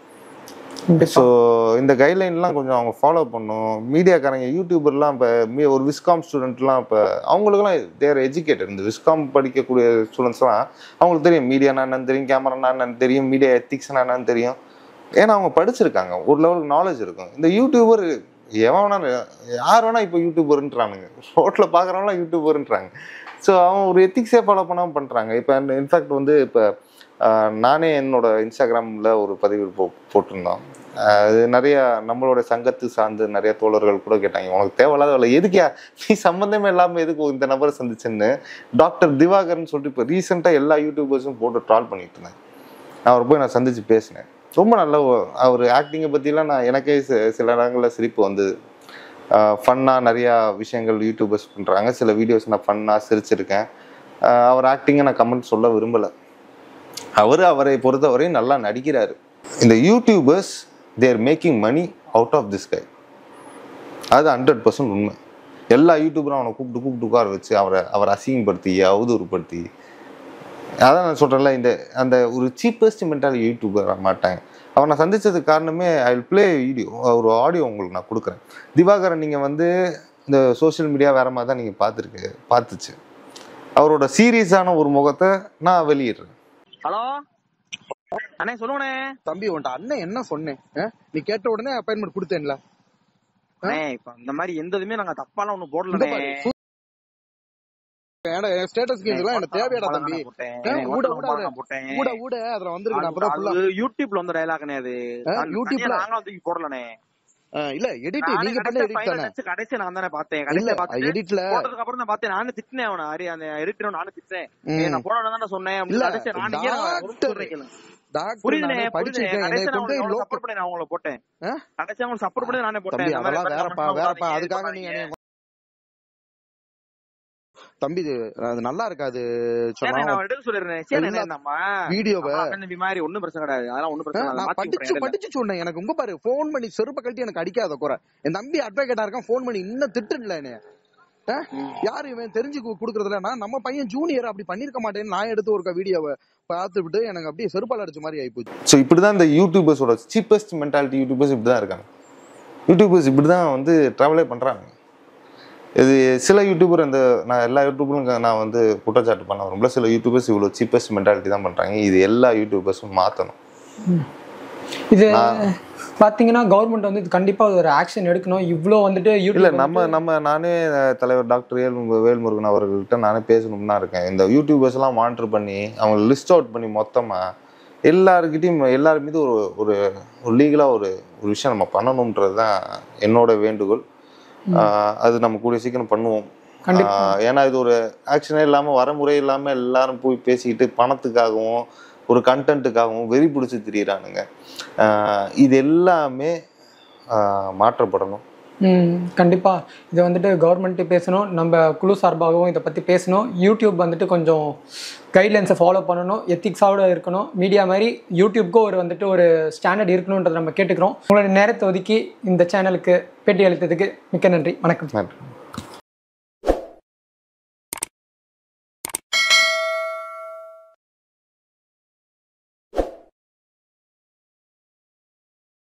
ஸோ இந்த கைட்லைன்லாம் கொஞ்சம் அவங்க ஃபாலோ பண்ணும் மீடியாக்காரங்க யூடியூபர்லாம் இப்போ ஒரு விஸ்காம் ஸ்டூடெண்ட்லாம் இப்போ அவங்களுக்குலாம் தேர் எஜுகேட்டட் இந்த விஸ்காம் படிக்கக்கூடிய ஸ்டூடெண்ட்ஸ்லாம் அவங்களுக்கு தெரியும் மீடியானா என்னன்னு தெரியும் கேமரானா என்னன்னு தெரியும் மீடியா எத்திக்ஸ்னா என்னன்னு தெரியும் ஏன்னா அவங்க படிச்சிருக்காங்க ஒரு லெவலுக்கு நாலேஜ் இருக்கும் இந்த யூடியூபர் எவன் வேணாலும் யார் வேணா இப்போ யூடியூபர்ன்றானுங்க ரோட்டில் பார்க்குறவங்களாம் யூடியூபர்ன்றாங்க ஸோ அவன் ஒரு எத்திக்ஸே ஃபாலோ பண்ணாமல் பண்ணுறாங்க இப்போ இன்ஃபேக்ட் வந்து இப்போ ஆஹ் நானே என்னோட இன்ஸ்டாகிராமில் ஒரு பதிவு போ போட்டிருந்தோம் ஆஹ் அது நிறைய நம்மளோட சங்கத்து சார்ந்து நிறைய தோழர்கள் கூட கேட்டாங்க உனக்கு தேவையில்லாத வேலை எதுக்கியா நீ சம்மந்தமே இல்லாமல் எதுக்கு இந்த நபரை சந்திச்சேன்னு டாக்டர் திவாகர்னு சொல்லிட்டு இப்போ ரீசெண்டாக எல்லா யூடியூபர்ஸும் போட்டு ட்ரால் பண்ணிட்டு இருந்தேன் நான் அவரை போய் நான் சந்திச்சு பேசினேன் ரொம்ப நல்ல ஒ- அவர் ஆக்டிங்கை பற்றிலாம் நான் எனக்கே சி- சில இடங்களில் சிரிப்பு வந்தது ஃபன்னாக நிறையா விஷயங்கள் யூடியூபர்ஸ் பண்ணுறாங்க சில வீடியோஸ் நான் ஃபன்னாக சிரிச்சிருக்கேன் ஆஹ் அவர் ஆக்டிங்கை நான் கமெண்ட் சொல்ல விரும்பலை அவர் அவரை பொறுத்தவரை நல்லா நடிக்கிறாரு இந்த YouTubers their making money out of this guy அது ஹண்ட்ரட் பர்சன்ட் உண்மை எல்லா யூடியூபரும் அவனை கூப்பிட்டு கூப்பிட்டு உட்கார வச்சு அவரை அவரை அசிங்கப்படுத்தி அவதூறுப்படுத்தி அதான் நான் சொல்கிறேன்ல இந்த அந்த ஒரு சீப்பஸ்ட் மென்டாலிட்டி யூடியூபர் மாட்டாங்க அவரை நான் சந்திச்சதுக்கு காரணமே ஐ வில் ப்ளே வீடியோ ஒரு ஆடியோ உங்களுக்கு நான் கொடுக்குறேன் திவாகரன் நீங்கள் வந்து இந்த சோஷியல் மீடியா வேற மாதிரி தான் நீங்கள் பார்த்துருக்கு பார்த்துச்சு அவரோட சீரியஸான ஒரு முகத்தை நான் வெளியிடுறேன் ஹலோ அண்ணே சொல்லுங்கண்ணே தம்பி உன்ட்ட அண்ணன் என்ன சொன்னேன் ஆ? நீ கேட்ட உடனே அப்பாயின்மெண்ட் கொடுத்தேன்ல அண்ணே இப்ப இந்த மாதிரி எந்த இதுமே நாங்க தப்பாலாம் ஒண்ணும் இந்த போடலண்ணே பாரு, சு- ஏன்டா, என் ஸ்டேட்டஸ் இதெல்லாம் எனக்கு தேவையாடா தம்பி ஆ, ஊட ஊட அதை- ஊட ஊட அதுல வந்திருக்கு நான் அப்பதான் ஃபுல்லா யூடியூப்ல வந்த டயலாக்னே அது ஆ, நான் யூடியூப்ல? தனியா நாங்களும் தூக்கி போடலண்ணே இல்ல எடிட் நானே நீங்க பண்ண கடைசியா எடிட் final தானே touch கடைசியா நான் தானே பார்த்தேன் இல்ல கடைசியா பார்த்துட்டு எடிட்ல போட்டதுக்கு அப்புறம் தான் பார்த்தேன் நானே திட்டினேன் அவனை அரி அந்த எடிட்டர் நானே திட்டினேன் ஏய், நான் போன தானே சொன்னேன் இல்ல, அப்படின்னு கடைசியா நான் ஏன் நான் ஒரு டாக்டர். சொல்றேன் கேளு. டாக்டர் புரியுதுண்ணே நானே புரியுதுண்ணே படிச்சிருக்கேன் என்னை கடைசியா நான் கொண்டு போய் உங்களுக்கு லோக்கல் சப்போர்ட் பண்ணி நான் உங்களை போட்டேன் ஆ? கடைசியா உங்களுக்கு சப்போர்ட் பண்ணி நானே போட்டேன் தம்பி இந்த மாதிரி அதெல்லாம் பண்ற வேறப்பா மனுஷனை வேறப்பா விடாதீங்க, இது அதுக்காக பண்ணாதீங்க. நீங்க என்னைய தம்பி இது அது நல்லா இருக்காது ஏன்னா சொன்னா நான் எடுக்க சொல்லிடுறேன் சரி எல்லா நம்ம வீடியோவை அண்ணன் தம்பி மாதிரி ஒண்ணும் பிரச்சனை கிடையாது அதெல்லாம் ஒண்ணும் பிரச்சனை ஆ, இல்லை நான் மாத்தி படிச்சு விட்டுறேன் படிச்சு சொன்னேன் எனக்கு உங்க பாரு ஃபோன் பண்ணி செருப்ப கழட்டி எனக்கு அடிக்காத குறை என் தம்பி அட்வொகேட்டா இருக்கான் ஃபோன் பண்ணி இன்னும் திட்டுல என்னைய ஆ? யாரு இவன் தெரிஞ்சு கு- குடுக்கறதுல நான் நம்ம பையன் ஜூனியர் அப்படி பண்ணிருக்க மாட்டேன்னு நான் எடுத்து ஒரு வீடியோவை பார்த்துவிட்டு எனக்கு அப்படியே செருப்பால் அடிச்ச மாதிரி ஆயிப்போச்சு ஸோ இப்படி தான் இந்த யூடியூபர்ஸோட சீப்பஸ்ட் மென்டாலிட்டி யூடியூபர்ஸ் இப்படி தான் இருக்காங்க யூடியூபர்ஸ் இப்படி தான் வந்து ட்ராவலே பண்ணுறாங்க இது சில யூடியூபர் இந்த நான் எல்லா யூடியூபரும் நான் வந்து குற்றச்சாட்டு பண்ண விரும்பல சில யூடியூபர்ஸ் இவ்வளோ சீப்பஸ்ட் மென்டாலிட்டி தான் பண்ணுறாங்க இது எல்லா யூடியூபர்ஸும் மாற்றணும் இது பார்த்தீங்கன்னா கவர்மெண்ட் வந்து இது கண்டிப்பாக ஒரு ஆக்ஷன் எடுக்கணும் இவ்வளோ வந்துட்டு இல்லை யூடியூப் நம்ம நம்ம நானே அஹ், தலைவர் டாக்டர் வேல் வேல்முருகன் அவர்கள்ட்ட நானே பேசணும்னா இருக்கேன் இந்த யூடியூபர்ஸ் எல்லாம் மானிட்டர் பண்ணி அவங்க லிஸ்ட் அவுட் பண்ணி மொத்தமாக எல்லாருக்கிட்டையும் எல்லார் மீது ஒரு ஒரு ஒரு லீகலாக ஒரு ஒரு விஷயம் நம்ம பண்ணணுன்றது தான் என்னோட வேண்டுகோள் ஆஹ், அது நம்ம கூடிய சீக்கிரம் பண்ணுவோம் கண்டிப்பா. ஆஹ், ஏன்னா இது ஒரு ஆக்ஷனே இல்லாமல் வரமுறை இல்லாமல் எல்லாரும் போய் பேசிக்கிட்டு பணத்துக்காகவும் ஒரு கண்டென்ட்டுக்காகவும் வெறி பிடிச்சி திரியிறானுங்க ஆஹ், இது எல்லாமே ஆஹ், மாற்றப்படணும் ம் கண்டிப்பாக இதை வந்துட்டு கவர்மெண்ட்டு பேசணும் நம்ம குழு சார்பாகவும் இதை பற்றி பேசணும் யூடியூப் வந்துட்டு கொஞ்சம் கைட்லைன்ஸை ஃபாலோ பண்ணணும் எத்திக்ஸாவோட இருக்கணும் மீடியா மாதிரி யூடியூப்க்கும் ஒரு வந்துட்டு ஒரு ஸ்டாண்டர்ட் இருக்கணுன்றதை நம்ம கேட்டுக்கிறோம் உங்களோட நேரத்தை ஒதுக்கி இந்த சேனலுக்கு பேட்டி அளித்ததுக்கு மிக்க நன்றி வணக்கம் நன்றி